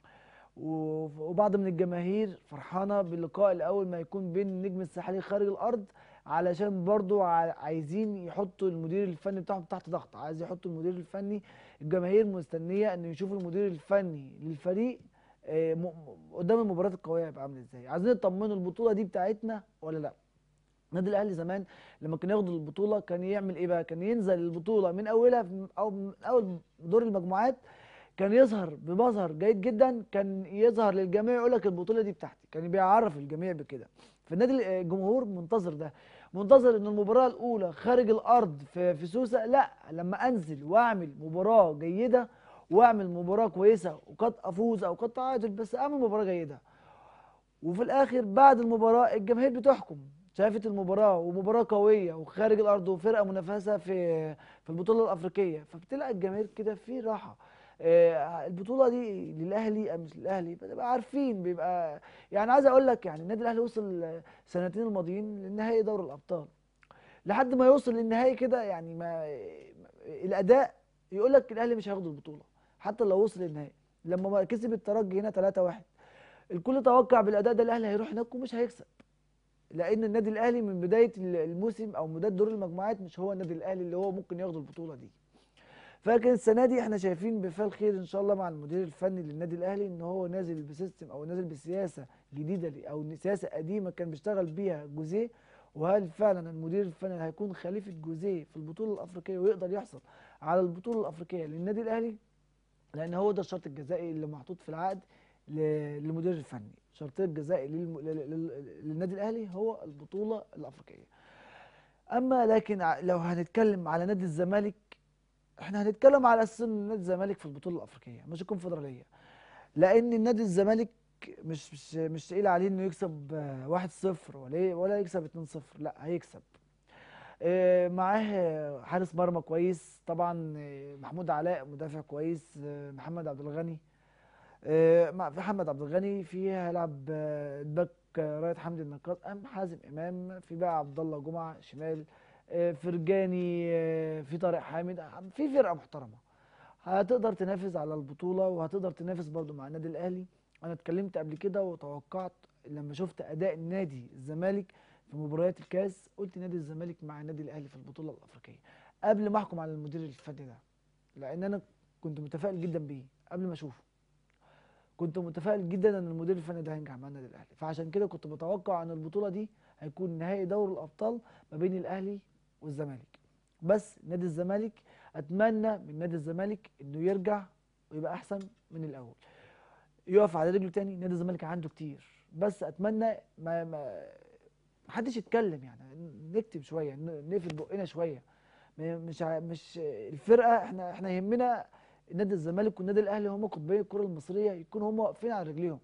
و- وبعض من الجماهير فرحانه باللقاء الاول ما يكون بين النجم الساحلي خارج الارض علشان برضو ع- عايزين يحطوا المدير الفني بتاعهم تحت ضغط عايز يحطوا المدير الفني الجماهير مستنيه ان يشوفوا المدير الفني للفريق آه، م- م- قدام المباريات القويه هيبقى عامل ازاي عايزين يطمنوا البطوله دي بتاعتنا ولا لا النادي الاهلي زمان لما كان ياخد البطوله كان يعمل ايه بقى كان ينزل البطوله من اولها في- او من اول دور المجموعات كان يظهر بمظهر جيد جدا كان يظهر للجميع يقول لك البطوله دي بتاعتي كان بيعرف الجميع بكده فالنادي ال- الجمهور منتظر ده منتظر ان المباراه الاولى خارج الارض في في سوسه لا لما انزل واعمل مباراه جيده واعمل مباراه كويسه وقد افوز او قد تعادل بس اعمل مباراه جيده وفي الاخر بعد المباراه الجماهير بتحكم شافت المباراه ومباراه قويه وخارج الارض وفرقه منافسه في في البطوله الافريقيه فبتلاقي الجماهير كده في راحه آه، البطوله دي للاهلي ام مش للاهلي بتبقى عارفين بيبقى يعني عايز اقول لك يعني النادي الاهلي وصل سنتين الماضيين لنهائي دوري الابطال لحد ما يوصل للنهائي كده يعني ما الاداء يقول لك الاهلي مش هياخد البطوله حتى لو وصل للنهائي لما ما كسب الترجي هنا 3-1 الكل توقع بالاداء ده الاهلي هيروح هناك ومش هيكسب لان النادي الاهلي من بدايه الموسم او بدايه دور المجموعات مش هو النادي الاهلي اللي هو ممكن ياخد البطوله دي فلكن السنه دي احنا شايفين بفعل خير ان شاء الله مع المدير الفني للنادي الاهلي ان هو نازل بسيستم او نازل بسياسه جديده لي- او سياسه قديمه كان بيشتغل بيها جوزيه وهل فعلا المدير الفني اللي هيكون خليفه جوزيه في البطوله الافريقيه ويقدر يحصل على البطوله الافريقيه للنادي الاهلي لان هو ده الشرط الجزائي اللي محطوط في العقد ل- للمدير الفني الشرط الجزائي للم- لل- لل- للنادي الاهلي هو البطوله الافريقيه اما لكن ع- لو هنتكلم على نادي الزمالك احنا هنتكلم على اساس ان نادي الزمالك في البطوله الافريقيه مش الكونفدراليه لان النادي الزمالك مش مش مش تقيل عليه انه يكسب آه، 1-0 ولا ي- ولا يكسب 2-0 لا هيكسب آه، معاه حارس مرمى كويس طبعا آه، محمود علاء مدافع كويس آه، محمد عبد الغني آه، مع في محمد عبد الغني في هيلعب آه، الباك آه، رايت حمدي النقاط ام حازم امام في بقى عبد الله جمعه شمال آه، فرجاني آه، في طارق حامد آه، في فرقه محترمه هتقدر تنافس على البطوله وهتقدر تنافس برضو مع النادي الاهلي انا اتكلمت قبل كده وتوقعت لما شفت اداء النادي الزمالك في مباريات الكاس قلت نادي الزمالك مع النادي الاهلي في البطوله الافريقيه قبل ما احكم على المدير الفني ده لان انا كنت متفائل جدا بيه قبل ما اشوفه كنت متفائل جدا ان المدير الفني ده هينجح مع النادي الاهلي فعشان كده كنت متوقع ان البطوله دي هيكون نهائي دوري الابطال ما بين الاهلي والزمالك بس نادي الزمالك اتمنى من نادي الزمالك انه يرجع ويبقى احسن من الاول يقف على رجله تاني نادي الزمالك عنده كتير بس اتمنى ما ما محدش يتكلم يعني نكتب شويه ن- نقفل بقنا شويه ما- مش ع- مش الفرقه احنا احنا يهمنا نادي الزمالك والنادي الاهلي هم قطبي الكره المصريه يكونوا هم واقفين على رجليهم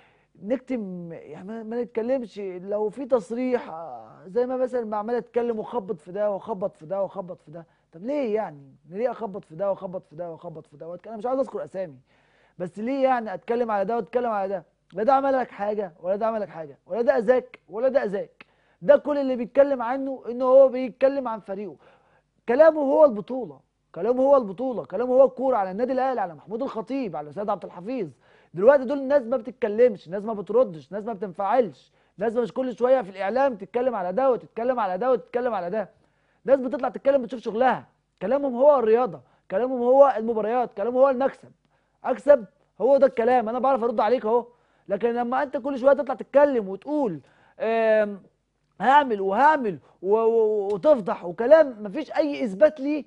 نكتم يعني ما, ما نتكلمش لو في تصريح آه، زي ما مثلا ما عمال اتكلم واخبط في ده واخبط في ده واخبط في ده طب ليه يعني ليه اخبط في ده واخبط في ده واخبط في ده وأتك- انا مش عايز اذكر اسامي بس ليه يعني اتكلم على ده واتكلم على ده لا ده عمل لك حاجه ولا ده عمل لك حاجه ولا ده اذاك ولا ده اذاك ده كل اللي بيتكلم عنه انه هو بيتكلم عن فريقه كلامه هو البطوله كلامه هو البطوله كلامه هو الكوره على النادي الاهلي على محمود الخطيب على سيد عبد الحفيظ دلوقتي دول الناس ما بتتكلمش الناس ما بتردش الناس ما بتنفعلش الناس مش كل شويه في الاعلام تتكلم على ده وتتكلم على ده وتتكلم على ده ناس بتطلع تتكلم بتشوف شغلها كلامهم هو الرياضه كلامهم هو المباريات كلامهم هو المكسب اكسب هو ده الكلام انا بعرف ارد عليك اهو لكن لما انت كل شويه تطلع تتكلم وتقول آم، هعمل وهعمل و- و- وتفضح وكلام مفيش اي اثبات ليه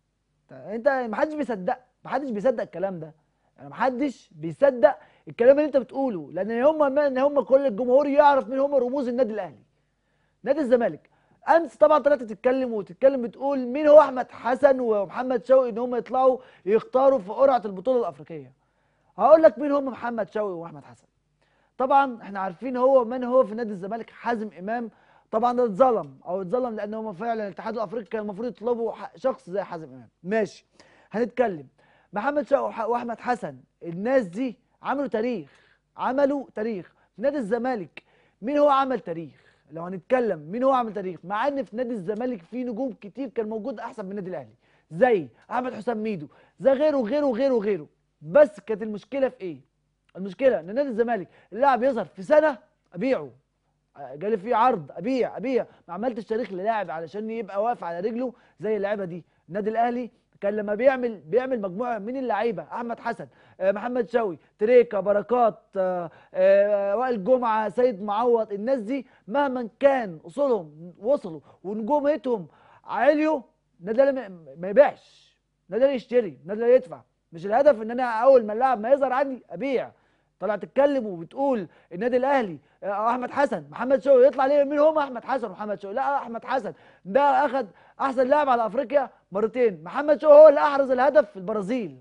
انت محدش بيصدق محدش بيصدق الكلام ده يعني محدش بيصدق الكلام اللي انت بتقوله لان هم ما ان هم كل الجمهور يعرف مين هم رموز النادي الاهلي نادي الزمالك امس طبعا طلعت تتكلم وتتكلم بتقول مين هو احمد حسن ومحمد شوقي ان هم يطلعوا يختاروا في قرعه البطوله الافريقيه هقول لك مين هم محمد شوقي واحمد حسن طبعا احنا عارفين هو من هو في نادي الزمالك حازم امام طبعا ده اتظلم او اتظلم لان هم فعلا الاتحاد الافريقي كان المفروض يطلبوا ح- شخص زي حازم امام ماشي هنتكلم محمد شوقي وح- واحمد حسن الناس دي عملوا تاريخ عملوا تاريخ في نادي الزمالك مين هو عمل تاريخ لو هنتكلم مين هو عمل تاريخ مع ان في نادي الزمالك في نجوم كتير كان موجود احسن من النادي الاهلي زي احمد حسام ميدو زي غيره وغيره وغيره وغيره بس كانت المشكله في ايه المشكله ان نادي الزمالك اللاعب يظهر في سنه ابيعه آه، جالي فيه عرض ابيع ابيع ما عملتش تاريخ للاعب علشان يبقى واقف على رجله زي اللعيبه دي النادي الاهلي كان لما بيعمل بيعمل مجموعه من اللعيبه احمد حسن آه، محمد شوقي تريكا بركات آه، آه، وائل جمعه سيد معوض الناس دي مهما كان اصولهم وصلوا ونجوميتهم عليوا النادي الاهلي ما- ما يبيعش النادي الاهلي يشتري النادي الاهلي يدفع مش الهدف ان انا اول ما اللاعب ما يظهر عندي ابيع طلع تتكلم وبتقول النادي الاهلي آه، احمد حسن محمد شوقي يطلع ليه مين هم احمد حسن ومحمد شوقي لا احمد حسن ده اخذ احسن لاعب على افريقيا مرتين محمد شوقي هو اللي احرز الهدف في البرازيل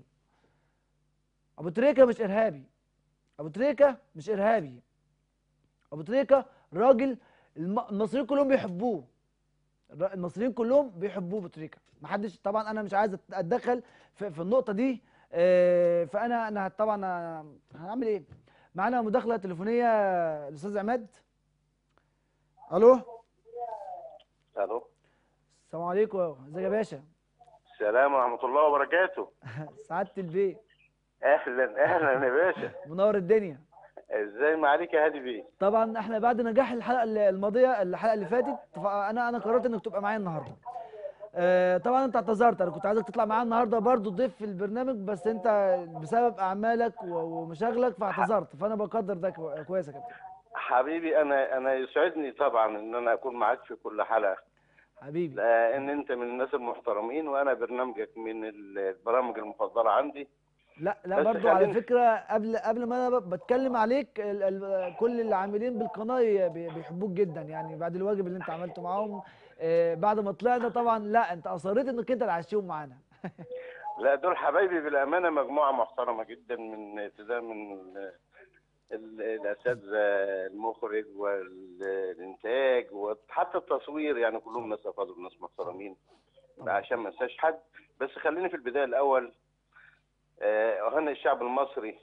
ابو تريكه مش ارهابي ابو تريكه مش ارهابي ابو تريكه راجل الم- المصريين كلهم بيحبوه الر- المصريين كلهم بيحبوه ابو تريكه محدش طبعا انا مش عايز أت- اتدخل في, في النقطه دي آه، فانا انا طبعا آه، هعمل ايه معانا مداخله تليفونيه الاستاذ عماد الو الو السلام عليكم ازيك يا باشا السلام ورحمه الله وبركاته سعاده البيت اهلا اهلا يا باشا منور الدنيا ازاي ما عليك يا هادي بيه طبعا احنا بعد نجاح الحلقه اللي- الماضيه الحلقه اللي فاتت فانا انا قررت انك تبقى معايا النهارده آه، طبعا انت اعتذرت انا كنت عايزك تطلع معايا النهارده برضو ضيف في البرنامج بس انت بسبب اعمالك و- ومشاغلك فاعتذرت فانا بقدر ده كو- كويس يا كابتن حبيبي انا انا يسعدني طبعا ان انا اكون معاك في كل حلقه حبيبي لان انت من الناس المحترمين وانا برنامجك من البرامج المفضله عندي لا لا بس برضو على خليني- فكره قبل قبل ما انا ب- بتكلم عليك ال ال كل اللي عاملين بالقناه ي- بي- بيحبوك جدا يعني بعد الواجب اللي انت عملته معاهم آه، بعد ما طلعنا طبعا لا انت اصريت انك انت اللي هتشيهم معانا لا دول حبايبي بالامانه مجموعه محترمه جدا من ابتداء من ال- ال- الاساتذه المخرج والانتاج وحتى التصوير يعني كلهم ناس افاضل وناس محترمين طبعا. عشان ما انساش حد بس خليني في البدايه الاول آه، اهنئ الشعب المصري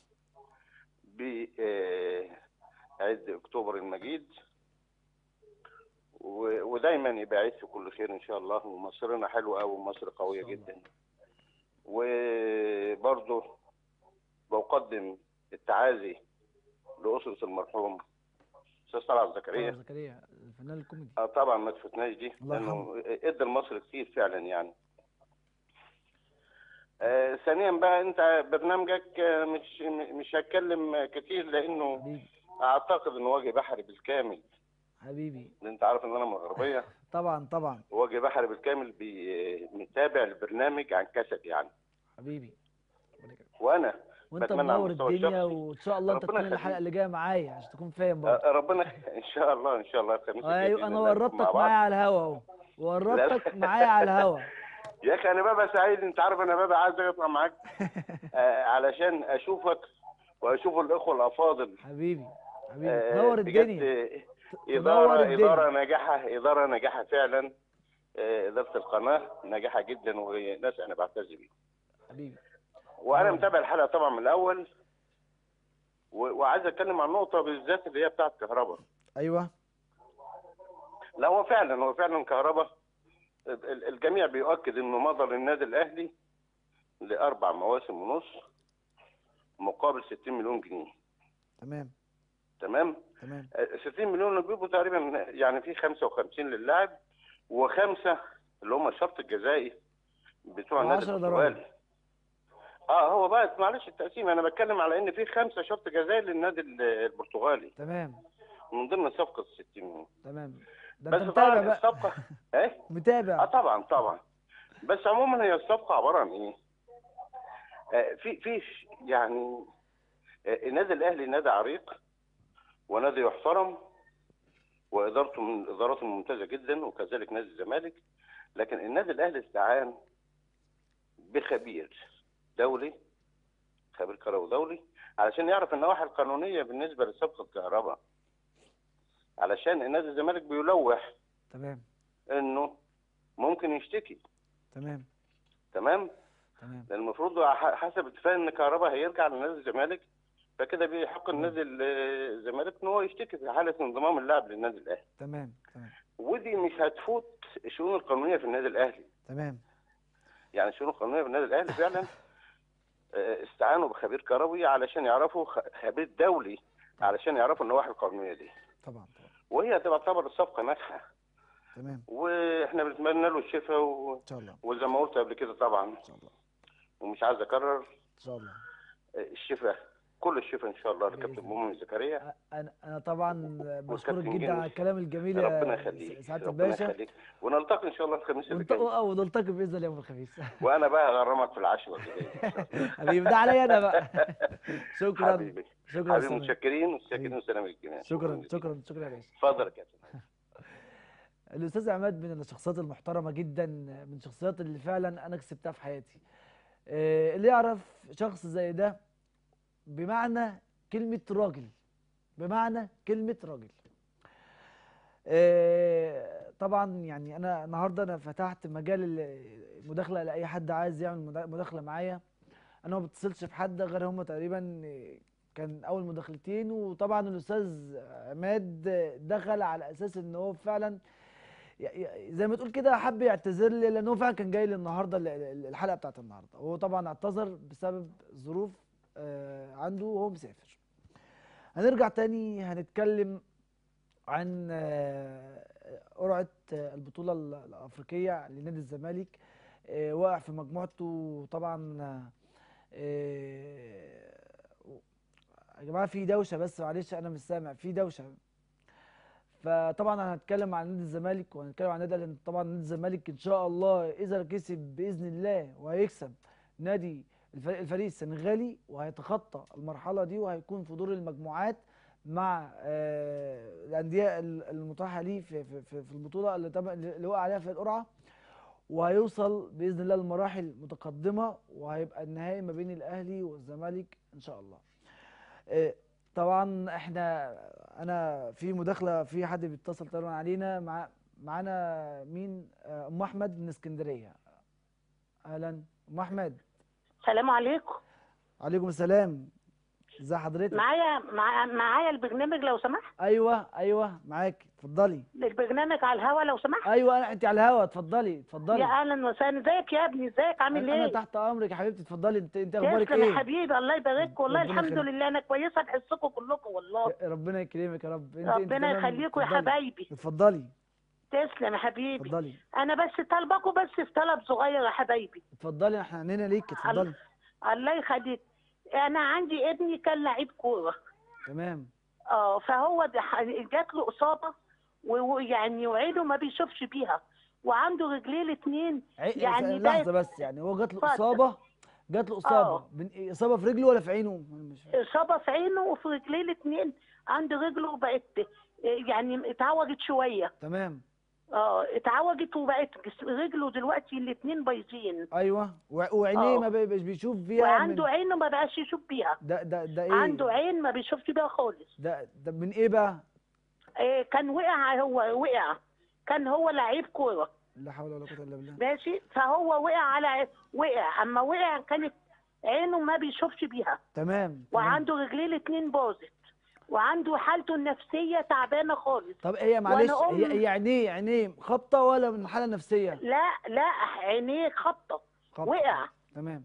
بعيد اكتوبر المجيد و- ودايما يبقى عيد في كل خير ان شاء الله ومصرنا حلوه قوي ومصر قويه إن شاء الله. جدا وبرضه بقدم التعازي لأسرة المرحوم أستاذ طلعت زكريا طبعا زكريا الفنان الكوميدي آه طبعا ما تفوتناش دي الله لأنه ادى لمصر كتير فعلا يعني آه ثانيا بقى أنت برنامجك آه، مش مش هتكلم كتير لأنه حبيبي أعتقد إنه وجه بحري بالكامل حبيبي لأن أنت عارف إن أنا من الغربية طبعا طبعا وجه بحري بالكامل بي- متابع البرنامج عن كسب يعني حبيبي ربنا يكرمك. وانا وانت بتمنى على منور المستوى الدنيا الشخصي وان شاء الله انت ربنا تكون الحلقه يخليك. اللي جايه معايا عشان تكون فاهم برضه آه، ربنا ان شاء الله ان شاءالله الخميس الجاي ايوه بإذن انا الله نكون مع ورطتك بعض. معايا على الهوا اهو ورطتك معايا على الهوا يا اخي انا ببقى سعيد انت عارف انا ببقى عايز اطلع معاك آه علشان اشوفك واشوف الاخوه الافاضل حبيبي حبيبي آه، تنور بجد الدنيا تنور اداره الدنيا. اداره ناجحه اداره ناجحه فعلا آه، اداره القناه ناجحه جدا وناس انا بعتز بيهم حبيبي وانا تمام. متابع الحلقه طبعا من الاول و- وعايز اتكلم عن نقطه بالذات اللي هي بتاعت كهرباء ايوه لا هو فعلا هو فعلا كهرباء ال- ال- الجميع بيؤكد انه مضى للنادي الاهلي لاربع مواسم ونص مقابل 60 مليون جنيه تمام تمام تمام آه، 60 مليون بيبقوا تقريبا يعني في 55 للاعب وخمسه اللي هم الشرط الجزائي بتوع النادي وعشرة ضرائب. البرتغالي اه هو بقى معلش التقسيم انا بتكلم على ان في خمسه شرط جزائي للنادي ال- البرتغالي تمام من ضمن صفقه 60 مليون تمام ده بس انت متابع طبعا بقى الصفقه ايه اه متابع طبعا طبعا بس عموما هي الصفقه عباره عن ايه؟ آه في في ش- يعني آه النادي الاهلي نادي عريق ونادي يحترم وادارته من الادارات الممتازه جدا وكذلك نادي الزمالك لكن النادي الاهلي استعان بخبير دولي خبير كروي دولي علشان يعرف النواحي القانونيه بالنسبه لصفقه كهرباء علشان النادي الزمالك بيلوح تمام انه ممكن يشتكي تمام تمام تمام لان المفروض ح- حسب اتفاق ان كهرباء هيرجع لنادي الزمالك فكده بيحق النادي ال- الزمالك ان هو يشتكي في حاله انضمام اللاعب للنادي الاهلي تمام تمام ودي مش هتفوت الشؤون القانونيه في النادي الاهلي تمام يعني الشؤون القانونيه في النادي الاهلي فعلا آه، استعانوا بخبير كروي علشان يعرفوا خ- خبير دولي علشان يعرفوا النواحي القانونيه دي طبعا طبعا وهي تعتبر الصفقه ناجحه تمام واحنا بنتمنى له الشفاء و... ان شاء الله وزي ما قلت قبل كده طبعا ان شاء الله ومش عايز اكرر ان شاء الله الشفاء كل الشفاء ان شاء الله لكابتن بإذن مؤمن زكريا انا انا طبعا بشكرك والكابتن جدا جنش. على الكلام الجميل ربنا يا يخليك سعاده ربنا الباشا يخليك ونلتقي ان شاء الله الخميس اللي ونلتقي جاي ونلتقي باذن الله يوم الخميس وانا بقى هغرمك في العشوه اللي جاي حبيبي ده عليا انا بقى شكرا حبيبي شكرا يا حبيبي سامي. متشكرين متشكرين حبيبي. وسلام الجميع شكرا شكرا شكرا يا باشا اتفضل يا كابتن الاستاذ عماد من الشخصيات المحترمه جدا من الشخصيات اللي فعلا انا كسبتها في حياتي آه، اللي يعرف شخص زي ده بمعنى كلمه راجل بمعنى كلمه راجل آه، طبعا يعني انا النهارده انا فتحت مجال ال- المداخله لاي حد عايز يعمل مدا- مداخله معايا انا ما بتصلش بحد غير هم تقريبا كان اول مداخلتين وطبعا الاستاذ عماد دخل على اساس ان هو فعلا ي- ي- زي ما تقول كده حب يعتذر لي لان هو فعلا كان جاي لي النهارده ال- ال- الحلقه بتاعت النهارده هو طبعا اعتذر بسبب ظروف آه، عنده وهو مسافر هنرجع تاني هنتكلم عن آه، قرعه آه، البطوله ال- الافريقيه لنادي الزمالك آه، واقع في مجموعته طبعا آه، يا جماعه في دوشه بس معلش انا مش سامع في دوشه فطبعا هنتكلم عن نادي الزمالك وهنتكلم عن نادي لان طبعا نادي الزمالك ان شاء الله اذا كسب باذن الله وهيكسب نادي الفريق, الفريق السنغالي وهيتخطى المرحله دي وهيكون في دور المجموعات مع آه، الانديه ال- المتاحه ليه في, في, في في البطوله اللي تم اللي وقع عليها في القرعه وهيوصل باذن الله لمراحل متقدمه وهيبقى النهائي ما بين الاهلي والزمالك ان شاء الله. آه، طبعا احنا انا في مداخله في حد بيتصل طبعا علينا مع معانا مين آه، ام احمد من اسكندريه اهلا ام احمد السلام عليكم عليكم السلام ازي حضرتك معايا مع... معايا البرنامج لو سمحت ايوه ايوه معاك اتفضلي البرنامج على الهوا لو سمحت ايوه أنا- انت على الهوا اتفضلي يا اتفضلي اهلا وسهلا ازيك يا ابني ازيك عامل انا ايه تحت امرك يا حبيبتي اتفضلي انت انت اخبارك تسلم يا ايه حبيبي الله يبارك والله ربنا الحمد يخليك. لله انا كويسه تحسكم كلكم والله ربنا يكرمك يا رب انت انت ربنا تمام يخليكم يا اتفضلي. حبايبي اتفضلي تسلم يا حبيبي اتفضلي انا بس طالباكم بس في طلب صغير يا حبايبي اتفضلي احنا عنينا ليك اتفضلي الله يخليك انا عندي ابني كان لعيب كوره تمام اه فهو ده ح- جات له اصابه و- ويعني وعينه ما بيشوفش بيها وعنده رجليه الاثنين عي... يعني يعني ده- لحظه بس يعني هو جات له اتفضل. اصابه جات له اصابه آه. بن- إيه، اصابه في رجله ولا في عينه أنا مش فاهم. اصابه في عينه وفي رجليه الاثنين عند رجله بقت يعني اتعوجت شويه تمام اه اتعوجت وبقت جس- رجله دلوقتي الاثنين بايظين ايوه وع- وعينيه آه. ما بيبقاش بيشوف فيها وعنده من... عينه ما بقاش يشوف بيها ده ده ده ايه عنده عين ما بيشوفش بيها خالص ده ده من ايه بقى إيه كان وقع هو وقع كان هو لعيب كوره لا حول ولا قوه الا بالله ماشي فهو وقع على وقع اما وقع كانت عينه ما بيشوفش بيها تمام تمام. وعنده رجليه الاثنين باظت وعنده حالته النفسيه تعبانه خالص طب هي معلش وأنا هي أم- هي عينيه عينيه خبطه ولا من حاله نفسيه لا لا عينيه خبطه خبطه وقع تمام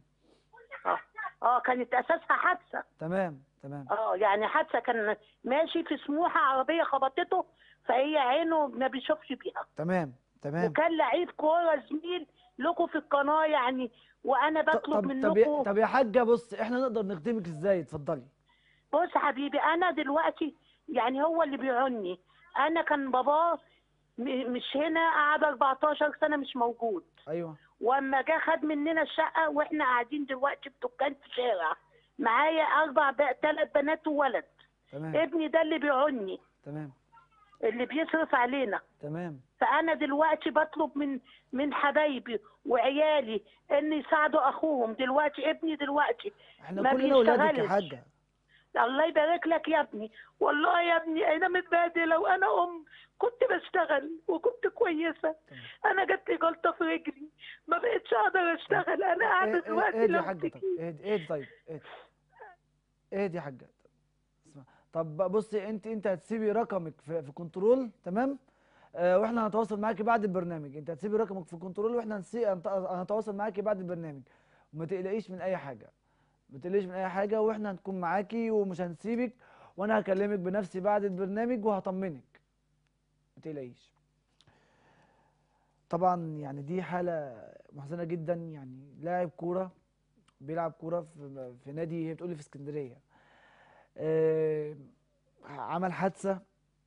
اه اه كانت اساسها حادثه تمام تمام اه يعني حادثه كان ماشي في سموحه عربيه خبطته فهي عينه ما بيشوفش بيها تمام تمام وكان لعيب كوره زميل لكم في القناه يعني وانا ط- بطلب طب طب يا, منكم طب يا حاجه بص احنا نقدر نخدمك ازاي اتفضلي بص حبيبي انا دلوقتي يعني هو اللي بيعني انا كان باباه م- مش هنا قعد 14 سنه مش موجود ايوه واما جه خد مننا الشقه واحنا قاعدين دلوقتي في دكان في شارع معايا اربع ثلاث بنات وولد تمام ابني ده اللي بيعني تمام اللي بيصرف علينا تمام فانا دلوقتي بطلب من من حبايبي وعيالي ان يساعدوا اخوهم دلوقتي ابني دلوقتي احنا ما كلنا اولادك يا بيشتغلش. حاجه الله يبارك لك يا ابني والله يا ابني انا متبهدله وانا ام كنت بشتغل وكنت كويسه انا جات لي جلطه في رجلي ما بقتش اقدر اشتغل انا قاعده اهدي دلوقتي اهدي يا لو حاجه طب تجي. اهدي اهدي طيب اهدي اهدي يا حاجه اسمع طب بصي انت انت هتسيبي رقمك في, في كنترول تمام آه واحنا هنتواصل معاكي بعد البرنامج انت هتسيبي رقمك في كنترول واحنا هنسي... هنت- هنتواصل معاكي بعد البرنامج وما تقلقيش من اي حاجه ما تقلقيش من اي حاجه واحنا هنكون معاكي ومش هنسيبك وانا هكلمك بنفسي بعد البرنامج وهطمنك ما تقلقيش طبعا يعني دي حاله محزنه جدا يعني لاعب كوره بيلعب كوره في في نادي هي بتقولي في اسكندريه آه، عمل حادثه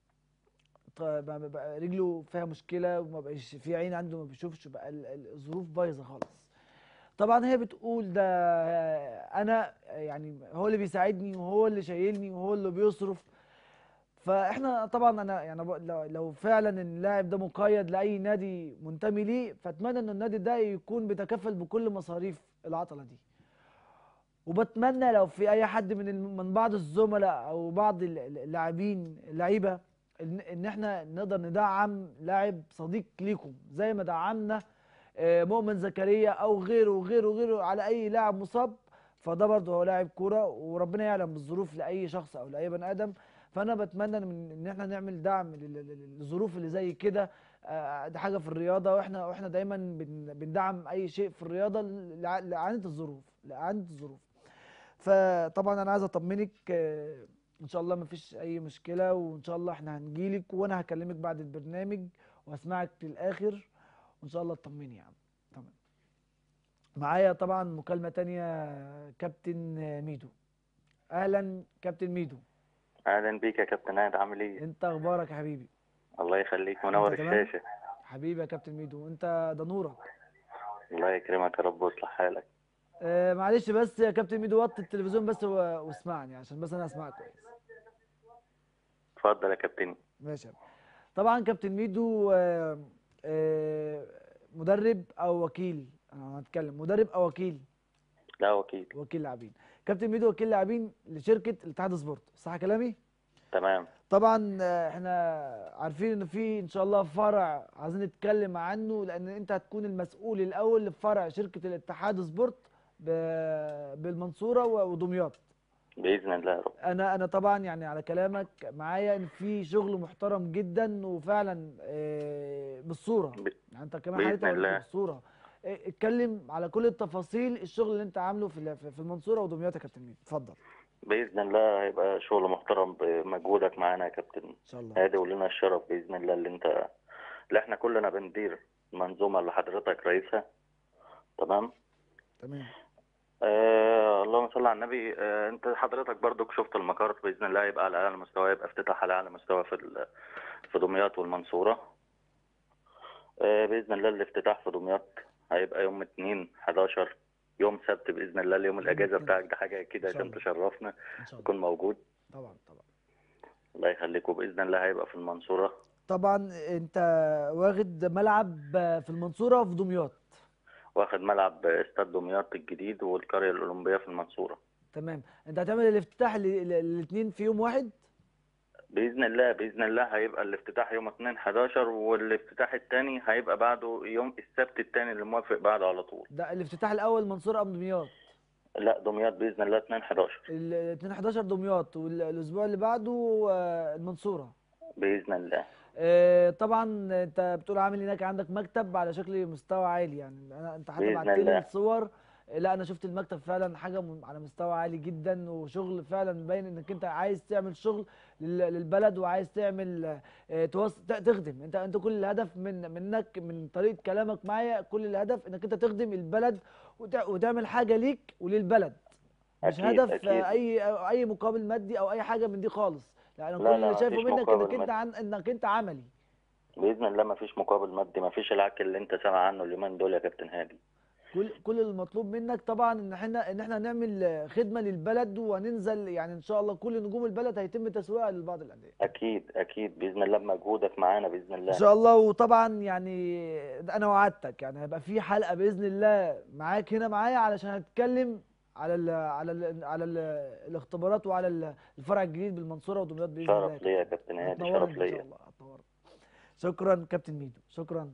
ط- بقى- بقى رجله فيها مشكله وما بقاش في عين عنده ما بيشوفش بقى ال- ال- الظروف بايظه خالص طبعا هي بتقول ده انا يعني هو اللي بيساعدني وهو اللي شايلني وهو اللي بيصرف فاحنا طبعا انا يعني بق- لو- لو فعلا اللاعب ده مقيد لاي نادي منتمي ليه فاتمنى ان النادي ده يكون بيتكفل بكل مصاريف العطله دي وبتمنى لو في اي حد من الم- من بعض الزملاء او بعض ال- ال- اللاعبين اللعيبه ان ان احنا نقدر ندعم لاعب صديق ليكم زي ما دعمنا آه، مؤمن زكريا او غيره وغيره وغيره على اي لاعب مصاب فده برضه هو لاعب كوره وربنا يعلم بالظروف لاي شخص او لاي بني ادم فانا بتمنى من ان احنا نعمل دعم لل- لل- للظروف اللي زي كده آه، دي حاجه في الرياضه واحنا واحنا دايما بن- بندعم اي شيء في الرياضه لع- لاعاده الظروف لاعاده الظروف فطبعا انا عايز اطمنك آه، ان شاء الله مفيش اي مشكله وان شاء الله احنا هنجيلك وانا هكلمك بعد البرنامج واسمعك للاخر وان شاء الله تطمني يا عم تمام معايا طبعا مكالمه تانية كابتن ميدو اهلا كابتن ميدو اهلا بيك يا كابتن عاد عامل ايه انت اخبارك يا حبيبي الله يخليك منور أنت تمام؟ الشاشه حبيبي يا كابتن ميدو انت ده نورك الله يكرمك يا رب ويصلح حالك آه معلش بس يا كابتن ميدو وطي التلفزيون بس و- واسمعني عشان بس انا اسمعك كويس اتفضل يا كابتن ماشي يا عم. طبعا كابتن ميدو آه، آه، مدرب او وكيل انا هتكلم مدرب او وكيل لا وكيل وكيل لاعبين كابتن ميدو وكيل لاعبين لشركه الاتحاد سبورت صح كلامي تمام طبعا آه، احنا عارفين ان في ان شاء الله فرع عايزين نتكلم عنه لان انت هتكون المسؤول الاول لفرع شركه الاتحاد سبورت ب- بالمنصوره ودمياط باذن الله يا رب انا انا طبعا يعني على كلامك معايا ان في شغل محترم جدا وفعلا آه، بالصوره ب- يعني انت كمان بإذن حضرتك وريتني الله. بالصوره آه، اتكلم على كل التفاصيل الشغل اللي انت عامله في ال- في المنصوره ودمياط يا كابتن ميدو اتفضل باذن الله هيبقى شغل محترم بمجهودك معانا يا كابتن ان شاء الله هادي ولنا الشرف باذن الله اللي انت اللي احنا كلنا بندير المنظومه اللي حضرتك رئيسها تمام تمام آه اللهم صل على النبي آه انت حضرتك برضك شفت المقر باذن الله يبقى على اعلى مستوى يبقى افتتاح على اعلى مستوى في ال- في دمياط والمنصوره آه باذن الله الافتتاح في دمياط هيبقى يوم 2 11 يوم سبت باذن الله اليوم الاجازه كده. بتاعك ده حاجه كده إن شاء عشان الله. تشرفنا ان شاء الله تكون موجود طبعا طبعا الله يخليك وباذن الله هيبقى في المنصوره طبعا انت واخد ملعب في المنصوره وفي دمياط واخد ملعب استاد دمياط الجديد والقريه الاولمبيه في المنصوره تمام انت هتعمل الافتتاح الاثنين في يوم واحد باذن الله باذن الله هيبقى الافتتاح يوم 2 11 والافتتاح الثاني هيبقى بعده يوم السبت الثاني اللي موافق بعده على طول ده الافتتاح الاول منصوره ام دمياط لا دمياط باذن الله 2 11 ال 2 11 دمياط والاسبوع اللي بعده آه، المنصوره باذن الله آه، طبعا انت بتقول عامل هناك عندك مكتب على شكل مستوى عالي يعني انا انت حتى بإذن بعت لي الله. الصور آه، لا انا شفت المكتب فعلا حاجه م- على مستوى عالي جدا وشغل فعلا باين انك انت عايز تعمل شغل لل- للبلد وعايز تعمل آه، توص... ت- تخدم انت انت كل الهدف من منك من طريقه كلامك معايا كل الهدف انك انت تخدم البلد وتع... وتعمل حاجه ليك وللبلد مش أكيد، هدف أكيد. آه، اي اي مقابل مادي او اي حاجه من دي خالص لا انا لا، كل لا، اللي شايفه مفيش منك مقابل انك انت مادي. عن... انك انت عملي باذن الله ما فيش مقابل مادي ما فيش العك اللي انت سامع عنه اليومين دول يا كابتن هادي كل كل المطلوب منك طبعا ان احنا ان احنا نعمل خدمه للبلد وهننزل يعني ان شاء الله كل نجوم البلد هيتم تسويقها لبعض الانديه اكيد اكيد باذن الله بمجهودك معانا باذن ان الله شاء الله وطبعا يعني انا وعدتك يعني هيبقى في حلقه باذن الله معاك هنا معايا علشان هنتكلم على ال على ال على ال الاختبارات وعلى ال- الفرع الجديد بالمنصوره ودمياط باذن الله شرف ليا يا كابتن هادي هتنورنا شرف ان شاء ليا الله هتنورنا شكرا كابتن ميدو شكرا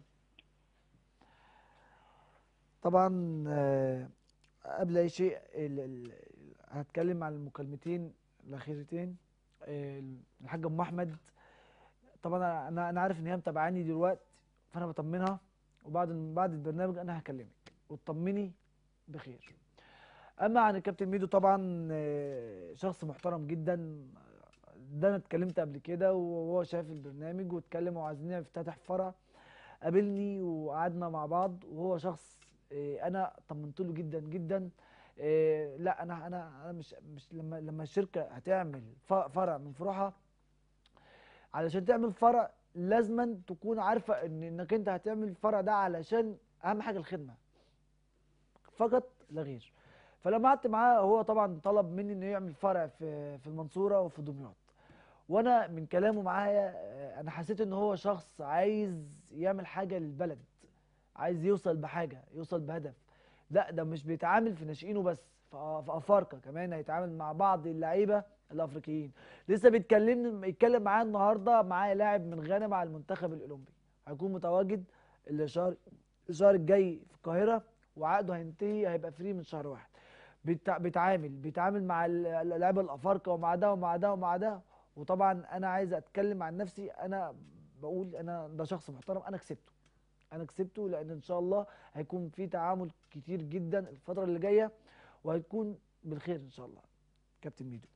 طبعا آه، قبل اي شيء ال- ال- هتكلم عن المكالمتين الاخيرتين آه، الحاجه ام احمد طبعا انا انا عارف ان هي متابعاني دلوقتي فانا بطمنها وبعد بعد البرنامج انا هكلمك وتطمني بخير اما عن الكابتن ميدو طبعا آه، شخص محترم جدا ده انا اتكلمت قبل كده وهو شاف البرنامج واتكلم وعايزين نفتتح فرع قابلني وقعدنا مع بعض وهو شخص آه، انا طمنت له جدا جدا آه، لا انا انا انا مش مش لما لما الشركه هتعمل ف- فرع من فروعها علشان تعمل فرع لازما تكون عارفه ان انك انت هتعمل الفرع ده علشان اهم حاجه الخدمه فقط لا غير فلما قعدت معاه هو طبعا طلب مني انه يعمل فرع في في المنصوره وفي دمياط وانا من كلامه معايا آه، انا حسيت ان هو شخص عايز يعمل حاجه للبلد عايز يوصل بحاجه يوصل بهدف لا ده مش بيتعامل في ناشئينه بس في في افارقه كمان هيتعامل مع بعض اللعيبه الافريقيين لسه بيتكلم يتكلم معايا النهارده معايا لاعب من غانا مع المنتخب الاولمبي هيكون متواجد الشهر الشهر الجاي في القاهره وعقده هينتهي هيبقى فري من شهر واحد بيتع- بيتعامل بيتعامل مع ال- اللعيبه الافارقه ومع ده ومع ده ومع ده وطبعا انا عايز اتكلم عن نفسي انا بقول انا ده شخص محترم انا كسبته انا كسبته لان ان شاء الله هيكون في تعامل كتير جدا الفتره اللي جايه وهيكون بالخير ان شاء الله كابتن ميدو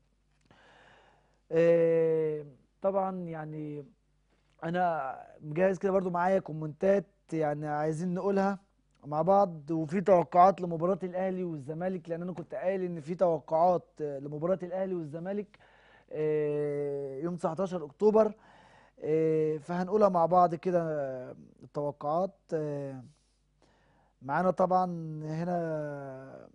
آه، طبعا يعني انا مجهز كده برضو معايا كومنتات يعني عايزين نقولها مع بعض وفي توقعات لمباراة الاهلي والزمالك لان انا كنت قايل ان في توقعات آه، لمباراة الاهلي والزمالك آه، يوم 19 اكتوبر آه، فهنقولها مع بعض كده آه، التوقعات آه، معانا طبعا هنا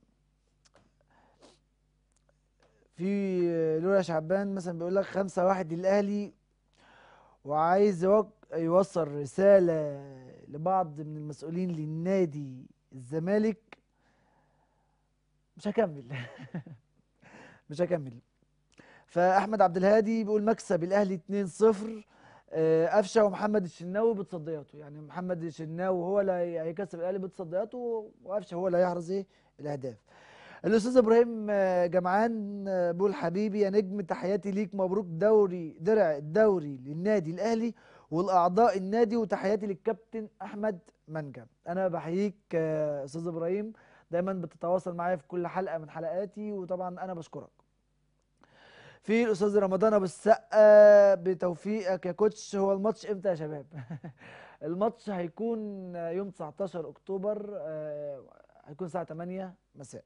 في لولا شعبان مثلا بيقول لك خمسة واحد للأهلي وعايز يوق- يوصل رسالة لبعض من المسؤولين للنادي الزمالك مش هكمل مش هكمل فأحمد عبد الهادي بيقول مكسب الأهلي 2-0 آه، قفشه ومحمد الشناوي بتصدياته يعني محمد الشناوي هو اللي هي- هيكسب الاهلي بتصدياته وقفشه هو اللي هيحرز ايه الاهداف الاستاذ ابراهيم آه، جمعان آه، بيقول حبيبي يا نجم تحياتي ليك مبروك دوري درع الدوري للنادي الاهلي والاعضاء النادي وتحياتي للكابتن احمد منجم انا بحييك آه، استاذ ابراهيم دايما بتتواصل معايا في كل حلقه من حلقاتي وطبعا انا بشكرك في الاستاذ رمضان ابو السقا بتوفيقك يا كوتش هو الماتش امتى يا شباب الماتش هيكون يوم 19 اكتوبر آه، هيكون الساعه 8 مساء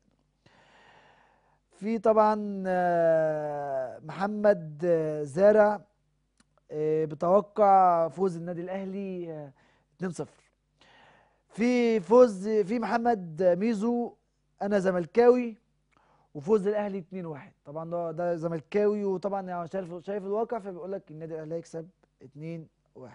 في طبعا آه، محمد آه، زارع آه، بتوقع فوز النادي الاهلي آه، 2-0 في فوز في محمد ميزو انا زملكاوي وفوز الاهلي 2-1 طبعا ده ده زملكاوي وطبعا يعني شايف شايف الواقع فبيقول لك النادي الاهلي هيكسب 2-1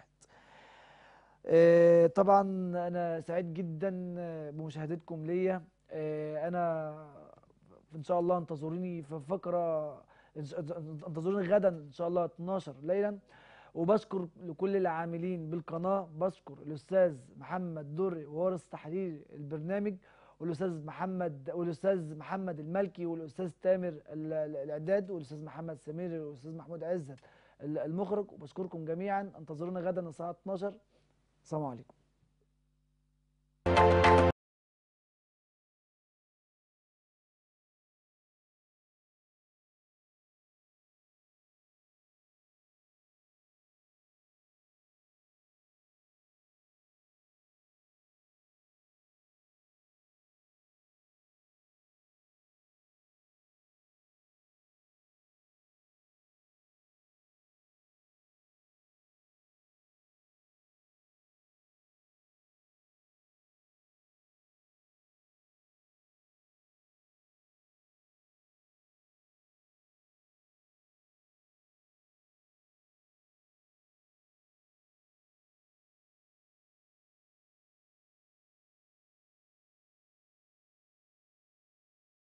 آه، طبعا انا سعيد جدا آه، بمشاهدتكم ليا آه، انا ان شاء الله انتظروني في فقره إن شاء- انتظروني غدا ان شاء الله 12 ليلا وبشكر لكل العاملين بالقناه بشكر الاستاذ محمد دري وارث تحرير البرنامج والاستاذ محمد والاستاذ محمد الملكي والاستاذ تامر ال- ال- الاعداد والاستاذ محمد سمير والاستاذ محمود عزت ال- المخرج وبشكركم جميعا انتظرونا غدا الساعه 12 السلام عليكم